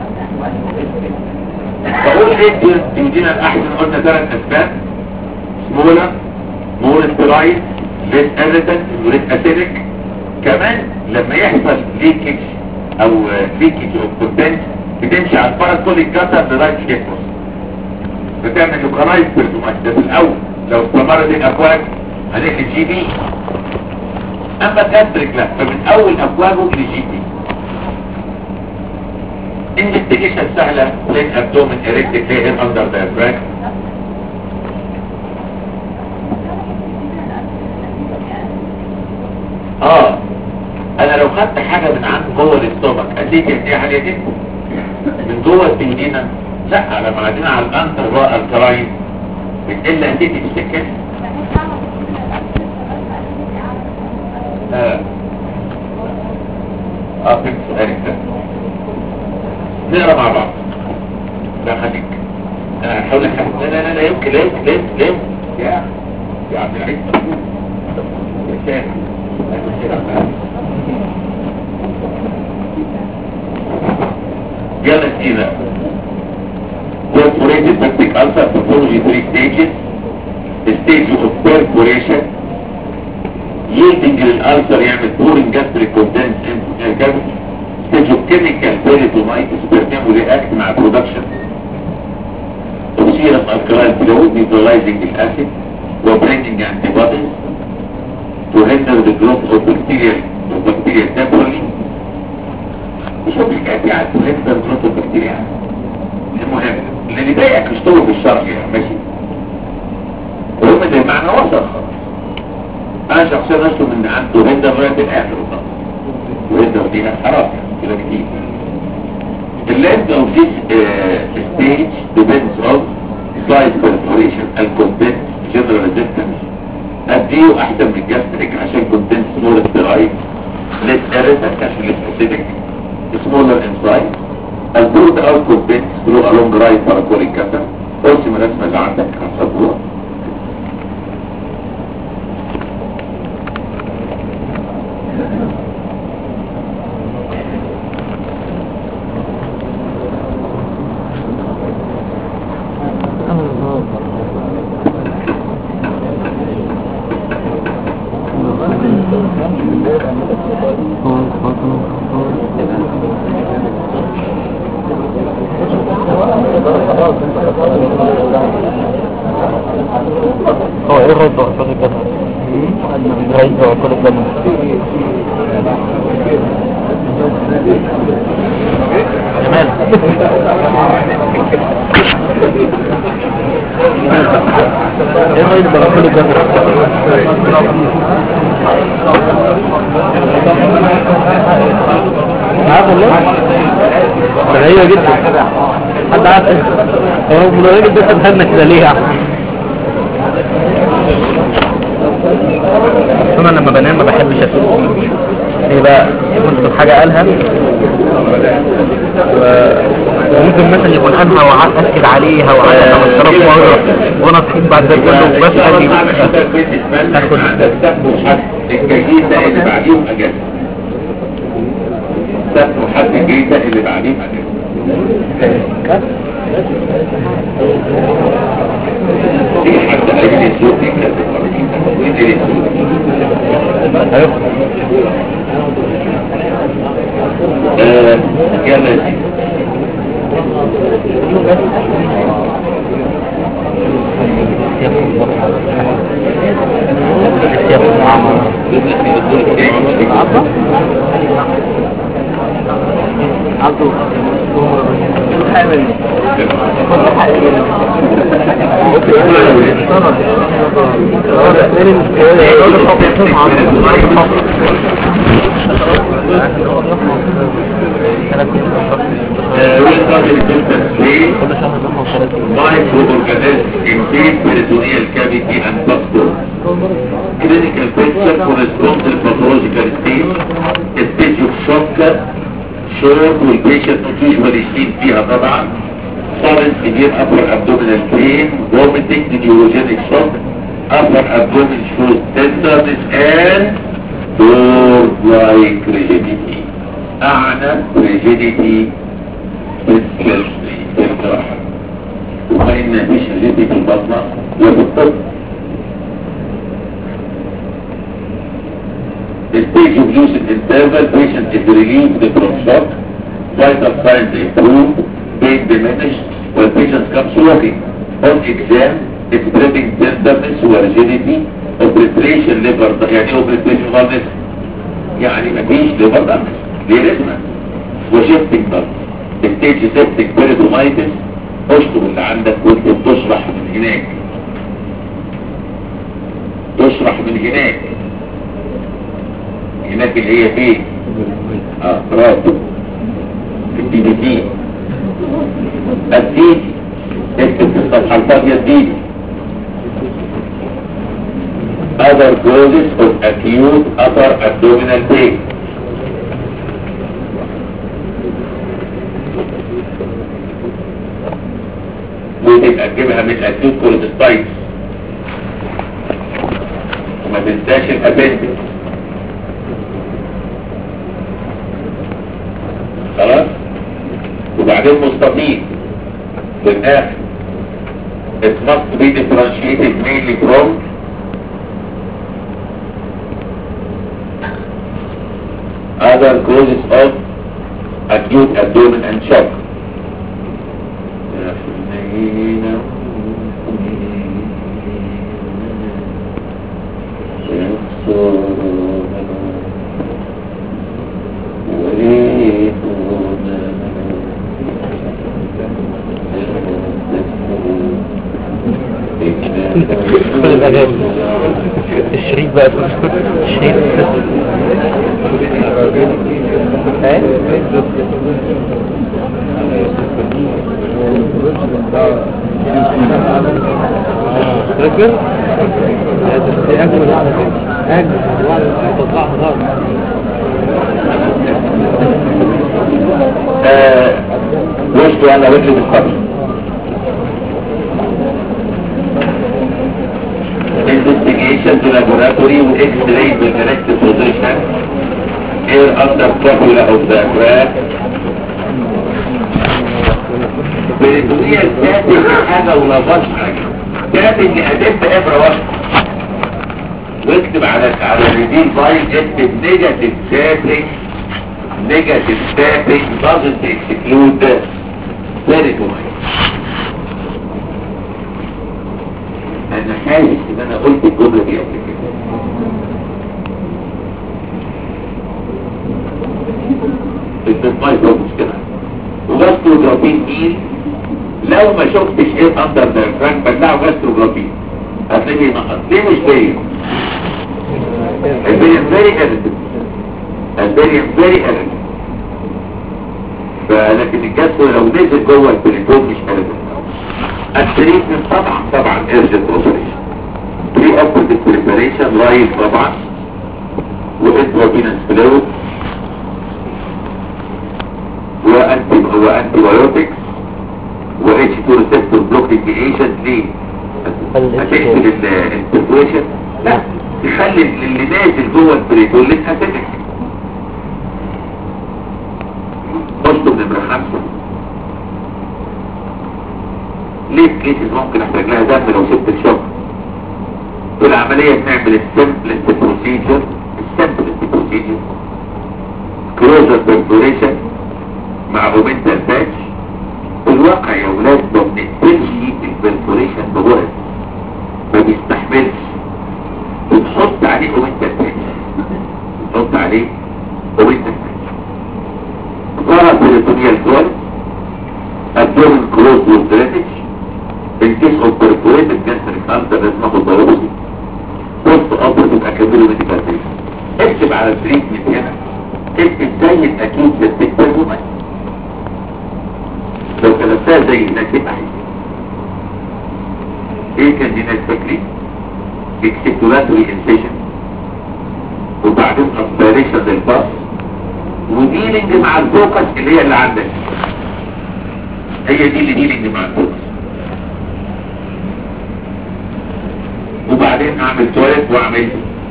بقول ليه الديودينا الاحسن قلنا ثلاث اسباب سمولر مور سترايد ليس اريتنت وليس اسيدك كمان لما يحصل ليكج او ليكج اوف كونتنت بتمشي على الفرد كل الجسر لغايه الجسم بتعمل لوكالايز بيرسوماج ده في الاول لو استمرت الاكواج هنقل جي بي اما الجاستريك لا فمن اول افواجه لجي بي انفستيجيشن سهلة لين ابدومن اريكتد لين اندر diaphragm اه انا لو خدت حاجة من عند جوه الاستومك اديك دي حاجة دي من جوه الديودينا لا لما عدينا على الانتر بقى الكرايم بتقل هتيجي السكن لا اه فهمت سؤالك ده نقرا مع بعض لا خليك انا هحاول احاول لا لا لا لا يمكن لا يمكن لا يمكن لا يمكن يا يا عبد العزيز يا شيخ لا تشيل عبد يلا سينا perforated peptic ulcer pathology three stages the stage of perforation yielding للألسر يعمل pouring gastric contents into the cavity stage of chemical peritonitis perform react مع production of serum alkaline fluid neutralizing the acid or bringing antibodies to hinder the growth of bacteria of bacteria temporarily شوف الحكاية دي عن hinder growth of bacteria المهم اللي يضايقك مش طول في الشرح يعني ماشي المهم ده معنى وصل انا شخصيا نشته من عنده هندر لغايه الاخر وخلاص وهندر دي خلاص كده كتير The length of this uh, stage depends on slice perforation and content general resistance اديه احسن من الجاستريك عشان content small steroid less irritant عشان less acidic smaller in size البورد اوت كونتنت ثرو along right paracolic catheter ارسم الرسمه اللي عندك هنصبوها هو ايه الرد بقى كل الجنة الرد بقى كل الجنة جمال ايه الرد بقى كل الجنة عارف والله ده غريبة جدا حد عارف ايه هو الراجل ده خدنا كده ليه يعني انا لما بنام ما بحبش اسوق ايه بقى كنت في حاجه قالها و- وممكن مثلا يكون قالها وقعدت اكد عليها وقعدت 5000 مره وانا صحيت بعد ده كله وبس قال لي تاخد الجديدة اللي بعديهم اجازة تاخد حد الجديدة اللي بعديهم اجازة في حد قال لي الصوت دي كانت وين لي الصوت آه، يلا يا سيدي. Microorganisms invade peritoneal cavity and buccal. Clinical picture corresponds to the pathological stage. A stage of shock, short والpatient not usually seen فيها طبعا. Sudden severe upper abdominal pain, vomiting, neurogenic shock, upper abdomen shows tenderness and door-like rigidity. أعنى rigidity بالكلسي بالجراحة. وفإن مفيش rigidity في البطنة وفي الطب. The stage of lucid interval, patient is relieved from shock, vital signs improve, pain diminished, when patient comes walking. On exam, expressing tenderness rigidity, obliteration liver يعني ايه obliteration liver يعني مفيش liver damage ليرزمة وشفتك ضغط الستيج سيبتك بيريدومايتس اشطب اللي عندك وانت بتشرح من هناك تشرح من هناك هناك اللي هي فين اه برافو في الدي بي تي الديدي اكتب في الصفحة الفاضية الديدي other causes of acute upper abdominal pain وتبقى تجيبها من acute cholecystitis وما تنساش الابندكس خلاص وبعدين مستطيل في الاخر it must be differentiated mainly from other causes of acute abdomen and shock كل الأغاني الشريط بقى الشريط فاكر؟ دي اجمل واحده فيه اجمل واحده تطلعها غلط وشت وانا رجلي بالقبل investigation to laboratory with x-ray with direct position air under capula of the crack بريتونية كاتب حاجة ولا بش حاجة كاتب اللي أدب إبرة واحدة واكتب على على الريدين فايل اكتب نيجاتيف تابنج نيجاتيف تابنج doesn't exclude بريتونية انا حاسس ان انا قلت الجملة دي قبل كده التطبيق ده مشكلة وغاستروجرافين مين لو ما شفتش ايه اندر ذا فرانك بلعه غاستروجرافين هتلاقيه نقص ليه مش باين البريم فيري اريتد البريم فيري اريتد فلكن الجسم لو نزل جوه البريتون مش اريتد التريتمنت طبعا طبعا ارجنت اوبريشن بري اوبريتيف بريباريشن لايف طبعا وانترافينس فلويد وانتي وانتي بايوتكس واتش 2 ريسبتور بلوكينج ايجنت ليه؟ هتقتل الانتفريشن لا تخلي اللي نازل جوه البريتون اسيتك اشطب نمرة خمسة ليه كيسز ممكن احتاج لها دم لو سبت الشوك في العملية بنعمل السمبلست بروسيجر السمبلست بروسيجر كلوزر بيرفوريشن مع اومنتال باتش في الواقع يا ولاد ما بنقتلش البرفوريشن بجهد ما بيستحملش بنحط عليه اومنتال باتش بنحط عليه اومنتال باتش ظهر بريتونيال كواليس كوز والدرينج in case of perforated gastric ulcer لازم اخد biopsy post operative academic medical treatment اكتب على التريتمنت هنا اكتب زي الاكيد للتكتب لو كتبتها زي انك تبقى ايه كان دي نفسك اكسبتولاتوري انسيشن وبعدين اسبيريشن للباص وديلنج مع الفوكس اللي هي اللي عندك هي دي اللي ديلنج مع الفوكس وبعدين اعمل تواليت واعمل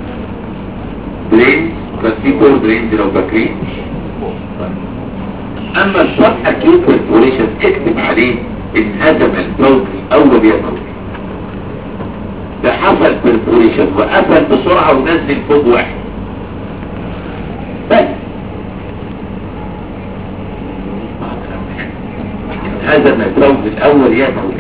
درين راسيكور درينز لو فاكرين اما الشوت اكيوت برفوريشن اكتب عليه انهزم الفوق الاول يا فوق ده حصل برفوريشن وقفل بسرعة ونزل فوق واحد بس انهزم الفوق الاول يا فوق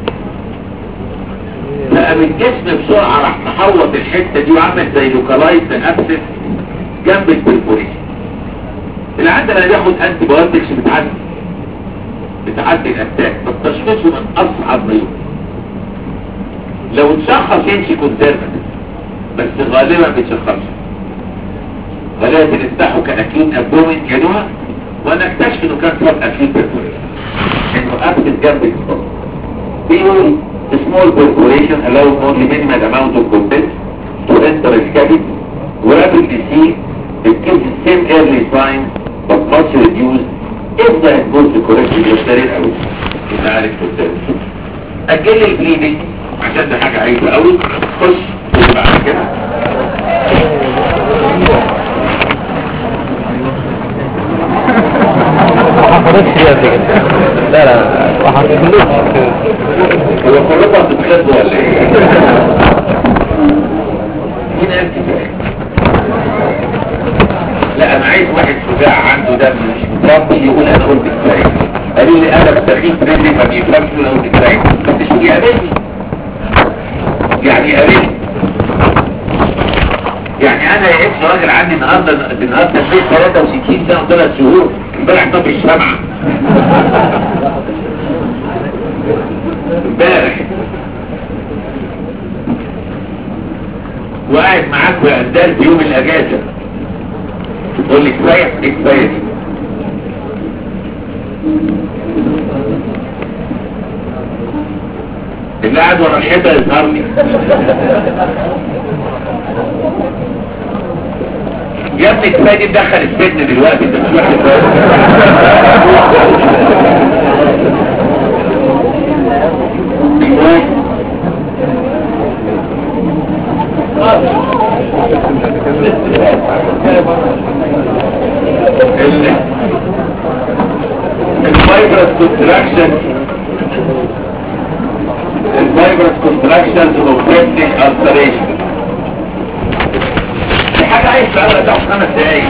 بقى من الجسم بسرعة راح محوط الحتة دي وعمل زي لوكالايز ابسس جنب البرفوريشن اللي عندنا بياخد انتي بايوتكس بتعدي بتعدي الاتاك فالتشخيص من اصعب ما يمكن لو اتشخص يمشي كونسيرفاتيف بس غالبا ما بيتشخصش غالبا بنفتحه كاكيوت ابدومين جنوها ونكتشف انه كان سبب اكيوت بيرفوريشن انه ابسس جنب الفوق بيقول small perforation allows only minimal amount of contents to enter the cavity rapidly see it gives the same early signs but much reduced if the goes to correct the glycerin او يبقى عارف content اجل البليدنج عشان ده حاجة عايزة قوي خش بعد كده ما حصلتش ليه قبل كده لا لا ما حصلتش هو كلكم بتتخذوا ولا ايه؟ مين قال كده؟ لا انا عايز واحد شجاع عنده دم مش متربي يقول انا قلت كفايه قالوا لي انا بستخدم فريندي ما بيفهمش ولا قلت كفايه بس شو يقابلني يعني يقابلني يعني انا يا اكس راجل عندي النهارده النهارده في 63 سنه وثلاث شهور امبارح طفي الشمعه امبارح وقاعد معاك يا قدام في يوم الاجازه تقول لي كفايه ايه كفايه دي اللي قاعد ورا الحيطه يظهر لي يا ابني كفايه دي تدخل السجن دلوقتي انت مش واخد بالك الفايبرس كونتراكشن الفايبرس كونتراكشن اوبجكتيف التريشن دي حاجه عايز بقى تاخد خمس دقايق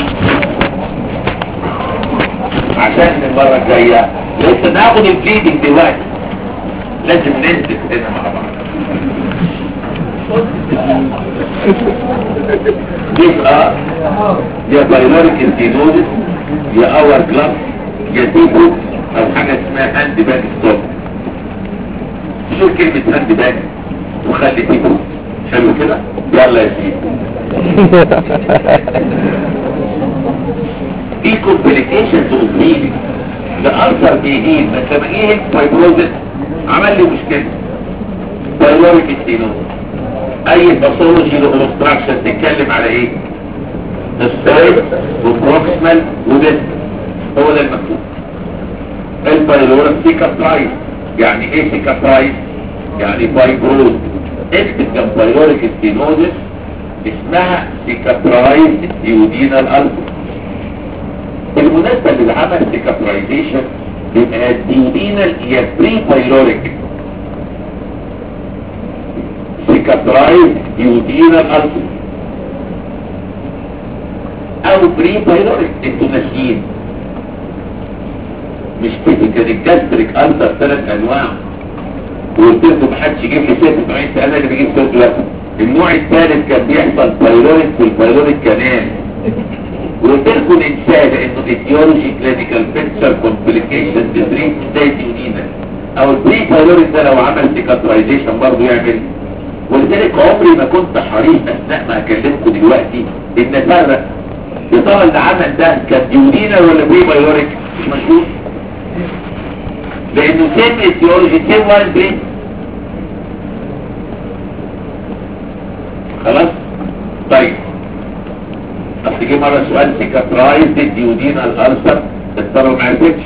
عشان المره الجايه لسه ناخد البليدنج دلوقتي لازم ننزل هنا مع بعض يبقى يا بايلوريك انتينوزس يا اور جلاس يا تيبو او حاجة اسمها هاند باك ستوب شوف كلمة هاند باك وخلي تيبو حلو كده يلا يا سيدي في كومبليكيشنز اوف بليدنج ده ألسر بيهين بس لما جه فايبروزس عمل لي مشكلة بايلوريك انتينوزس اي باثولوجي للاوبستراكشن تتكلم على ايه السايد وبروكسمال وديست هو ده المكتوب البايلورا سيكابرايز يعني ايه سيكابرايز يعني فايبروز اكتب جنب بايلوريك ستينوزس اسمها سيكابرايز ديودينال البوم بالمناسبة اللي عمل سيكابرايزيشن يبقى الديودينال هي بري بايلوريك سيكابرايز ديودينال البوم او بري بايلوريك انتوا ناسيين مش تيبيكال الجاستريك السر ثلاث انواع وقلت لكم محدش يجيب لي ست نوعين انا اللي بجيب ست دلوقتي النوع الثالث كان بيحصل بايلوريك في البايلوريك كمان وقلت لكم الانسان انه ايديولوجي كلينيكال بيكتشر كومبليكيشن تدريب زي ديونينا او البري بايلوريك ده لو عمل سيكاترايزيشن برضه يعمل ولذلك عمري ما كنت حريص اثناء ما اكلمكم دلوقتي ان افرق يا ترى اللي عمل ده كان ديودينا ولا بري بايلوريك مش مشهور لانه سيم ايتيولوجي سيم وان بري خلاص طيب اصل جه مره سؤال سيكاترايز الديودينا الالسر اضطروا ما عرفتش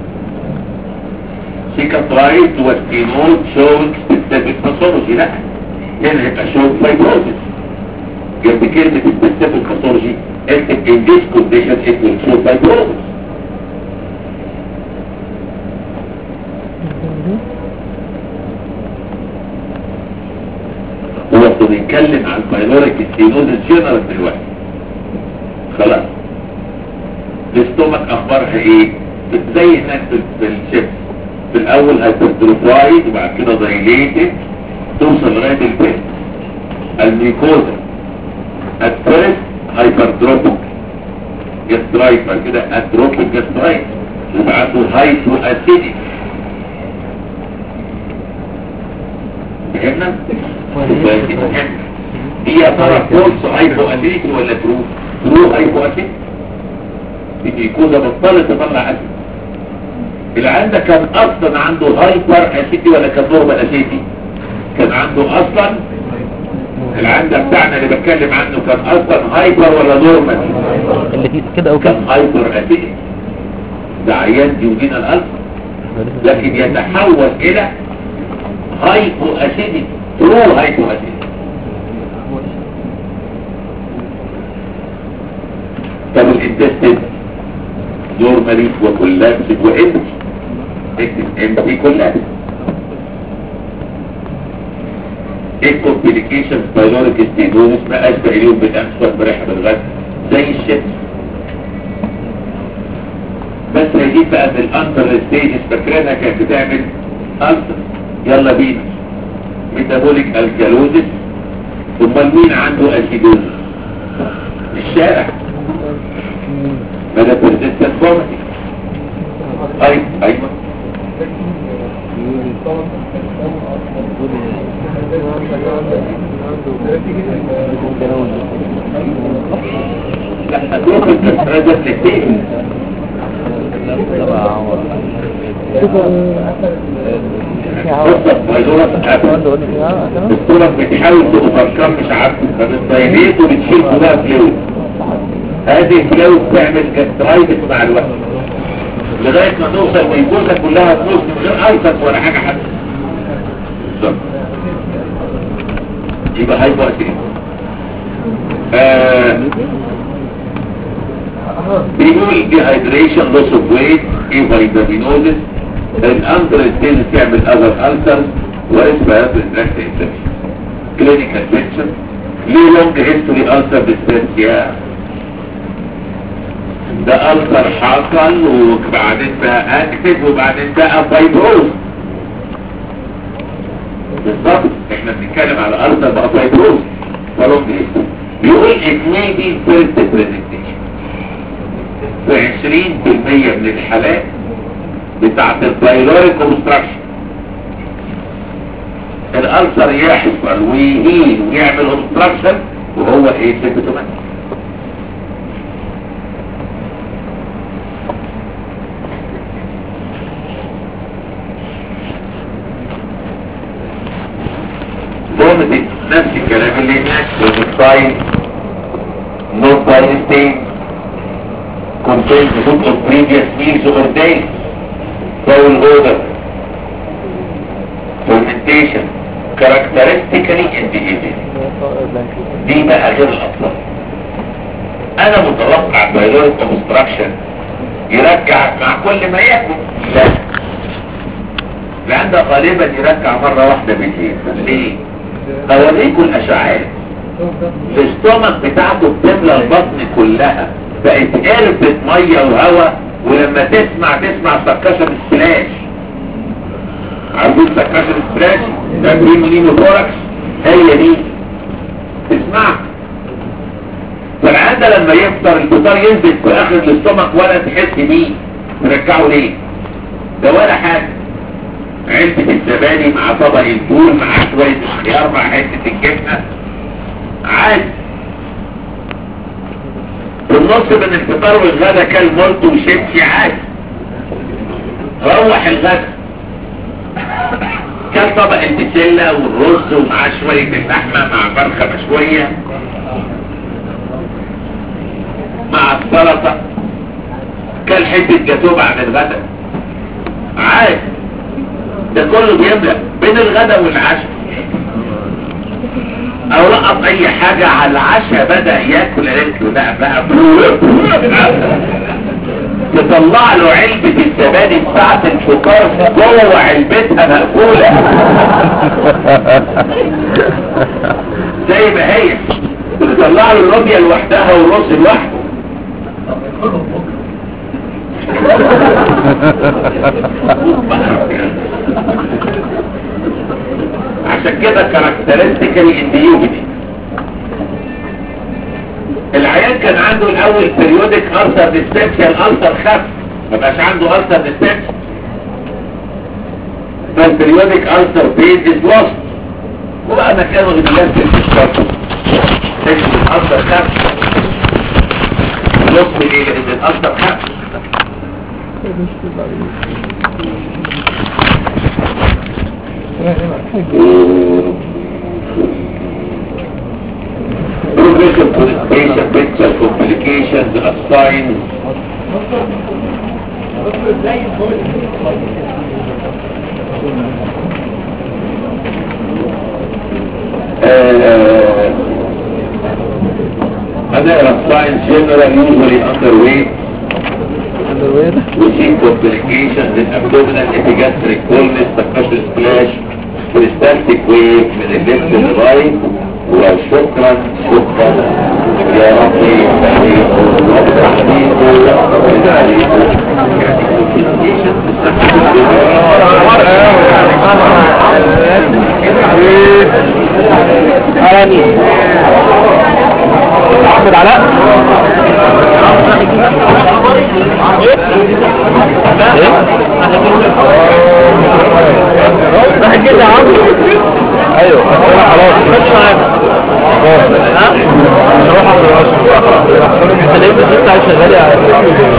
سيكاترايز وستينول شوينج سبيسيفيك باثولوجي لا هنا هيبقى شوينج فايبروزس جنب كلمة سبيسيفيك باثولوجي اكتب in this condition it will show fibrosis هو بنتكلم عن بايلوريك ستينوزس جنرال دلوقتي خلاص الاستومك اخبارها ايه زي هناك في في الشيبس في الاول هايبرتروفايد وبعد كده دايليتد توصل لغايه البيت الميكوزا الفيرست هايبرتروفيك جاسترايت بعد كده اتروفيك جاسترايت وبعده هايبو اسيديك فهمنا؟ دي يا ترى فولس هايبو اسيديك ولا ترو؟ ترو هايبو اسيديك الميكوزا بطلت تطلع اسيد العيان ده كان اصلا عنده هايبر اسيدي ولا كان نورمال اسيدي كان عنده اصلا العيان ده بتاعنا اللي بتكلم عنه كان اصلا هايبر ولا نورمال اللي فيه كده او كان كده هايبر اسيدي ده عيان ديودين الالف لكن يتحول الى هايبو اسيدي ترو هايبو اسيدي طب الانتستين نورمالي وكولابس وامتي اكتب امتي كولابس ايه كومبليكيشن بايلوريك ستينوزس ما اشبه اليوم بالامس والبارحه بالغد زي الشمس بس هيجيب بقى في الاندر ستيجز فاكرينها كانت بتعمل ألسر يلا بينا ميتابوليك الكالوزس امال مين عنده اسيدوزس الشارع ماذا persistent vomiting ايوه ايوه لا هتروح الكسرة الاثنين الدكتورة بتحاول تفكر مش عارفة فبالطيبيت وبتشيل كلها فلويد هذه الفلويد تعمل جاسترايتس مع الوقت لغاية ما نوصل ويكوزة كلها تنوص من غير ايسك ولا حاجة حتى بالظبط يبقى هاي بقى آه بيقول dehydration loss of weight invitaminosis الاندر ستيج تعمل other ulcers وريسبيراتوري tract infection clinical picture ليه long history ulcer dyspepsia ده ulcer حصل وبعدين بقى اكتف وبعدين بقى فايبروز بالظبط احنا بنتكلم على ulcer بقى فايبروز فلونج history بيقول it may be first presentation في 20% من الحالات بتاعت البايلوريك اوبستراكشن الالسر يحصل ويهين ويعمل اوبستراكشن وهو ايه سيمبتوماتيك vomiting نفس الكلام اللي هناك والستاين نوت باين ستين contains food of previous meals or days foul odor fermentation characteristically individual دي بقى غير الأطلاق أنا متوقع بايلوريك obstruction يرجع مع كل ما ياكل لا لأن ده غالبا يرجع مرة واحدة بالليل ليه؟ هوريكم الأشعاعات الاستومك بتاعته بتملى البطن كلها بقت قربت مية وهواء ولما تسمع تسمع سكاشة السلاش عارفين سكاشة السلاش ده بريمونين وفوركس هي دي تسمع فالعيان ده لما يفطر الفطار ينزل في اخر الاستومك ولا تحس بيه مرجعه ليه ده ولا حاجة علبة الزبادي مع طبق الفول مع شوية الخيار مع حتة الجبنة عادي في النص بين الفطار والغدا كل مولت وشيبسي عادي روح الغدا كل طبق البسلة والرز ومع شوية اللحمة مع فرخة مشوية مع السلطة كل حتة جاتوه بعد الغدا عادي ده كله بيملأ بين الغدا والعشاء او لقط اي حاجة على العشاء بدأ ياكل قالت له لا بقى تطلع له علبة الزبادي بتاعة الفطار جوه علبتها مقفولة زي ما هي تطلع له اللوبيا لوحدها والرز لوحده عشان كده كاركترستيكالي انديوبيدي العيان كان عنده الاول بريودك ألسر ديستنشن ألسر خف ما بقاش عنده ألسر ديستنشن فالبريودك ألسر بين از لوست وبقى مكانه غدلات الشرط تجد الألسر خف لوست ليه لان الألسر خف progressive constipation, picture complications, are signs. Other signs general usually underweight, we see complications in abdominal epigastric coldness, percussion splash, peristaltic wave من الليفت للرايت وشكرا شكرا يا ربي عليك وافرح بيك وافرح عليك احمد علاء راح كده يا عم ايوه خلاص خش معاك نروح على الرأس انت ليه بتطلع شغال يا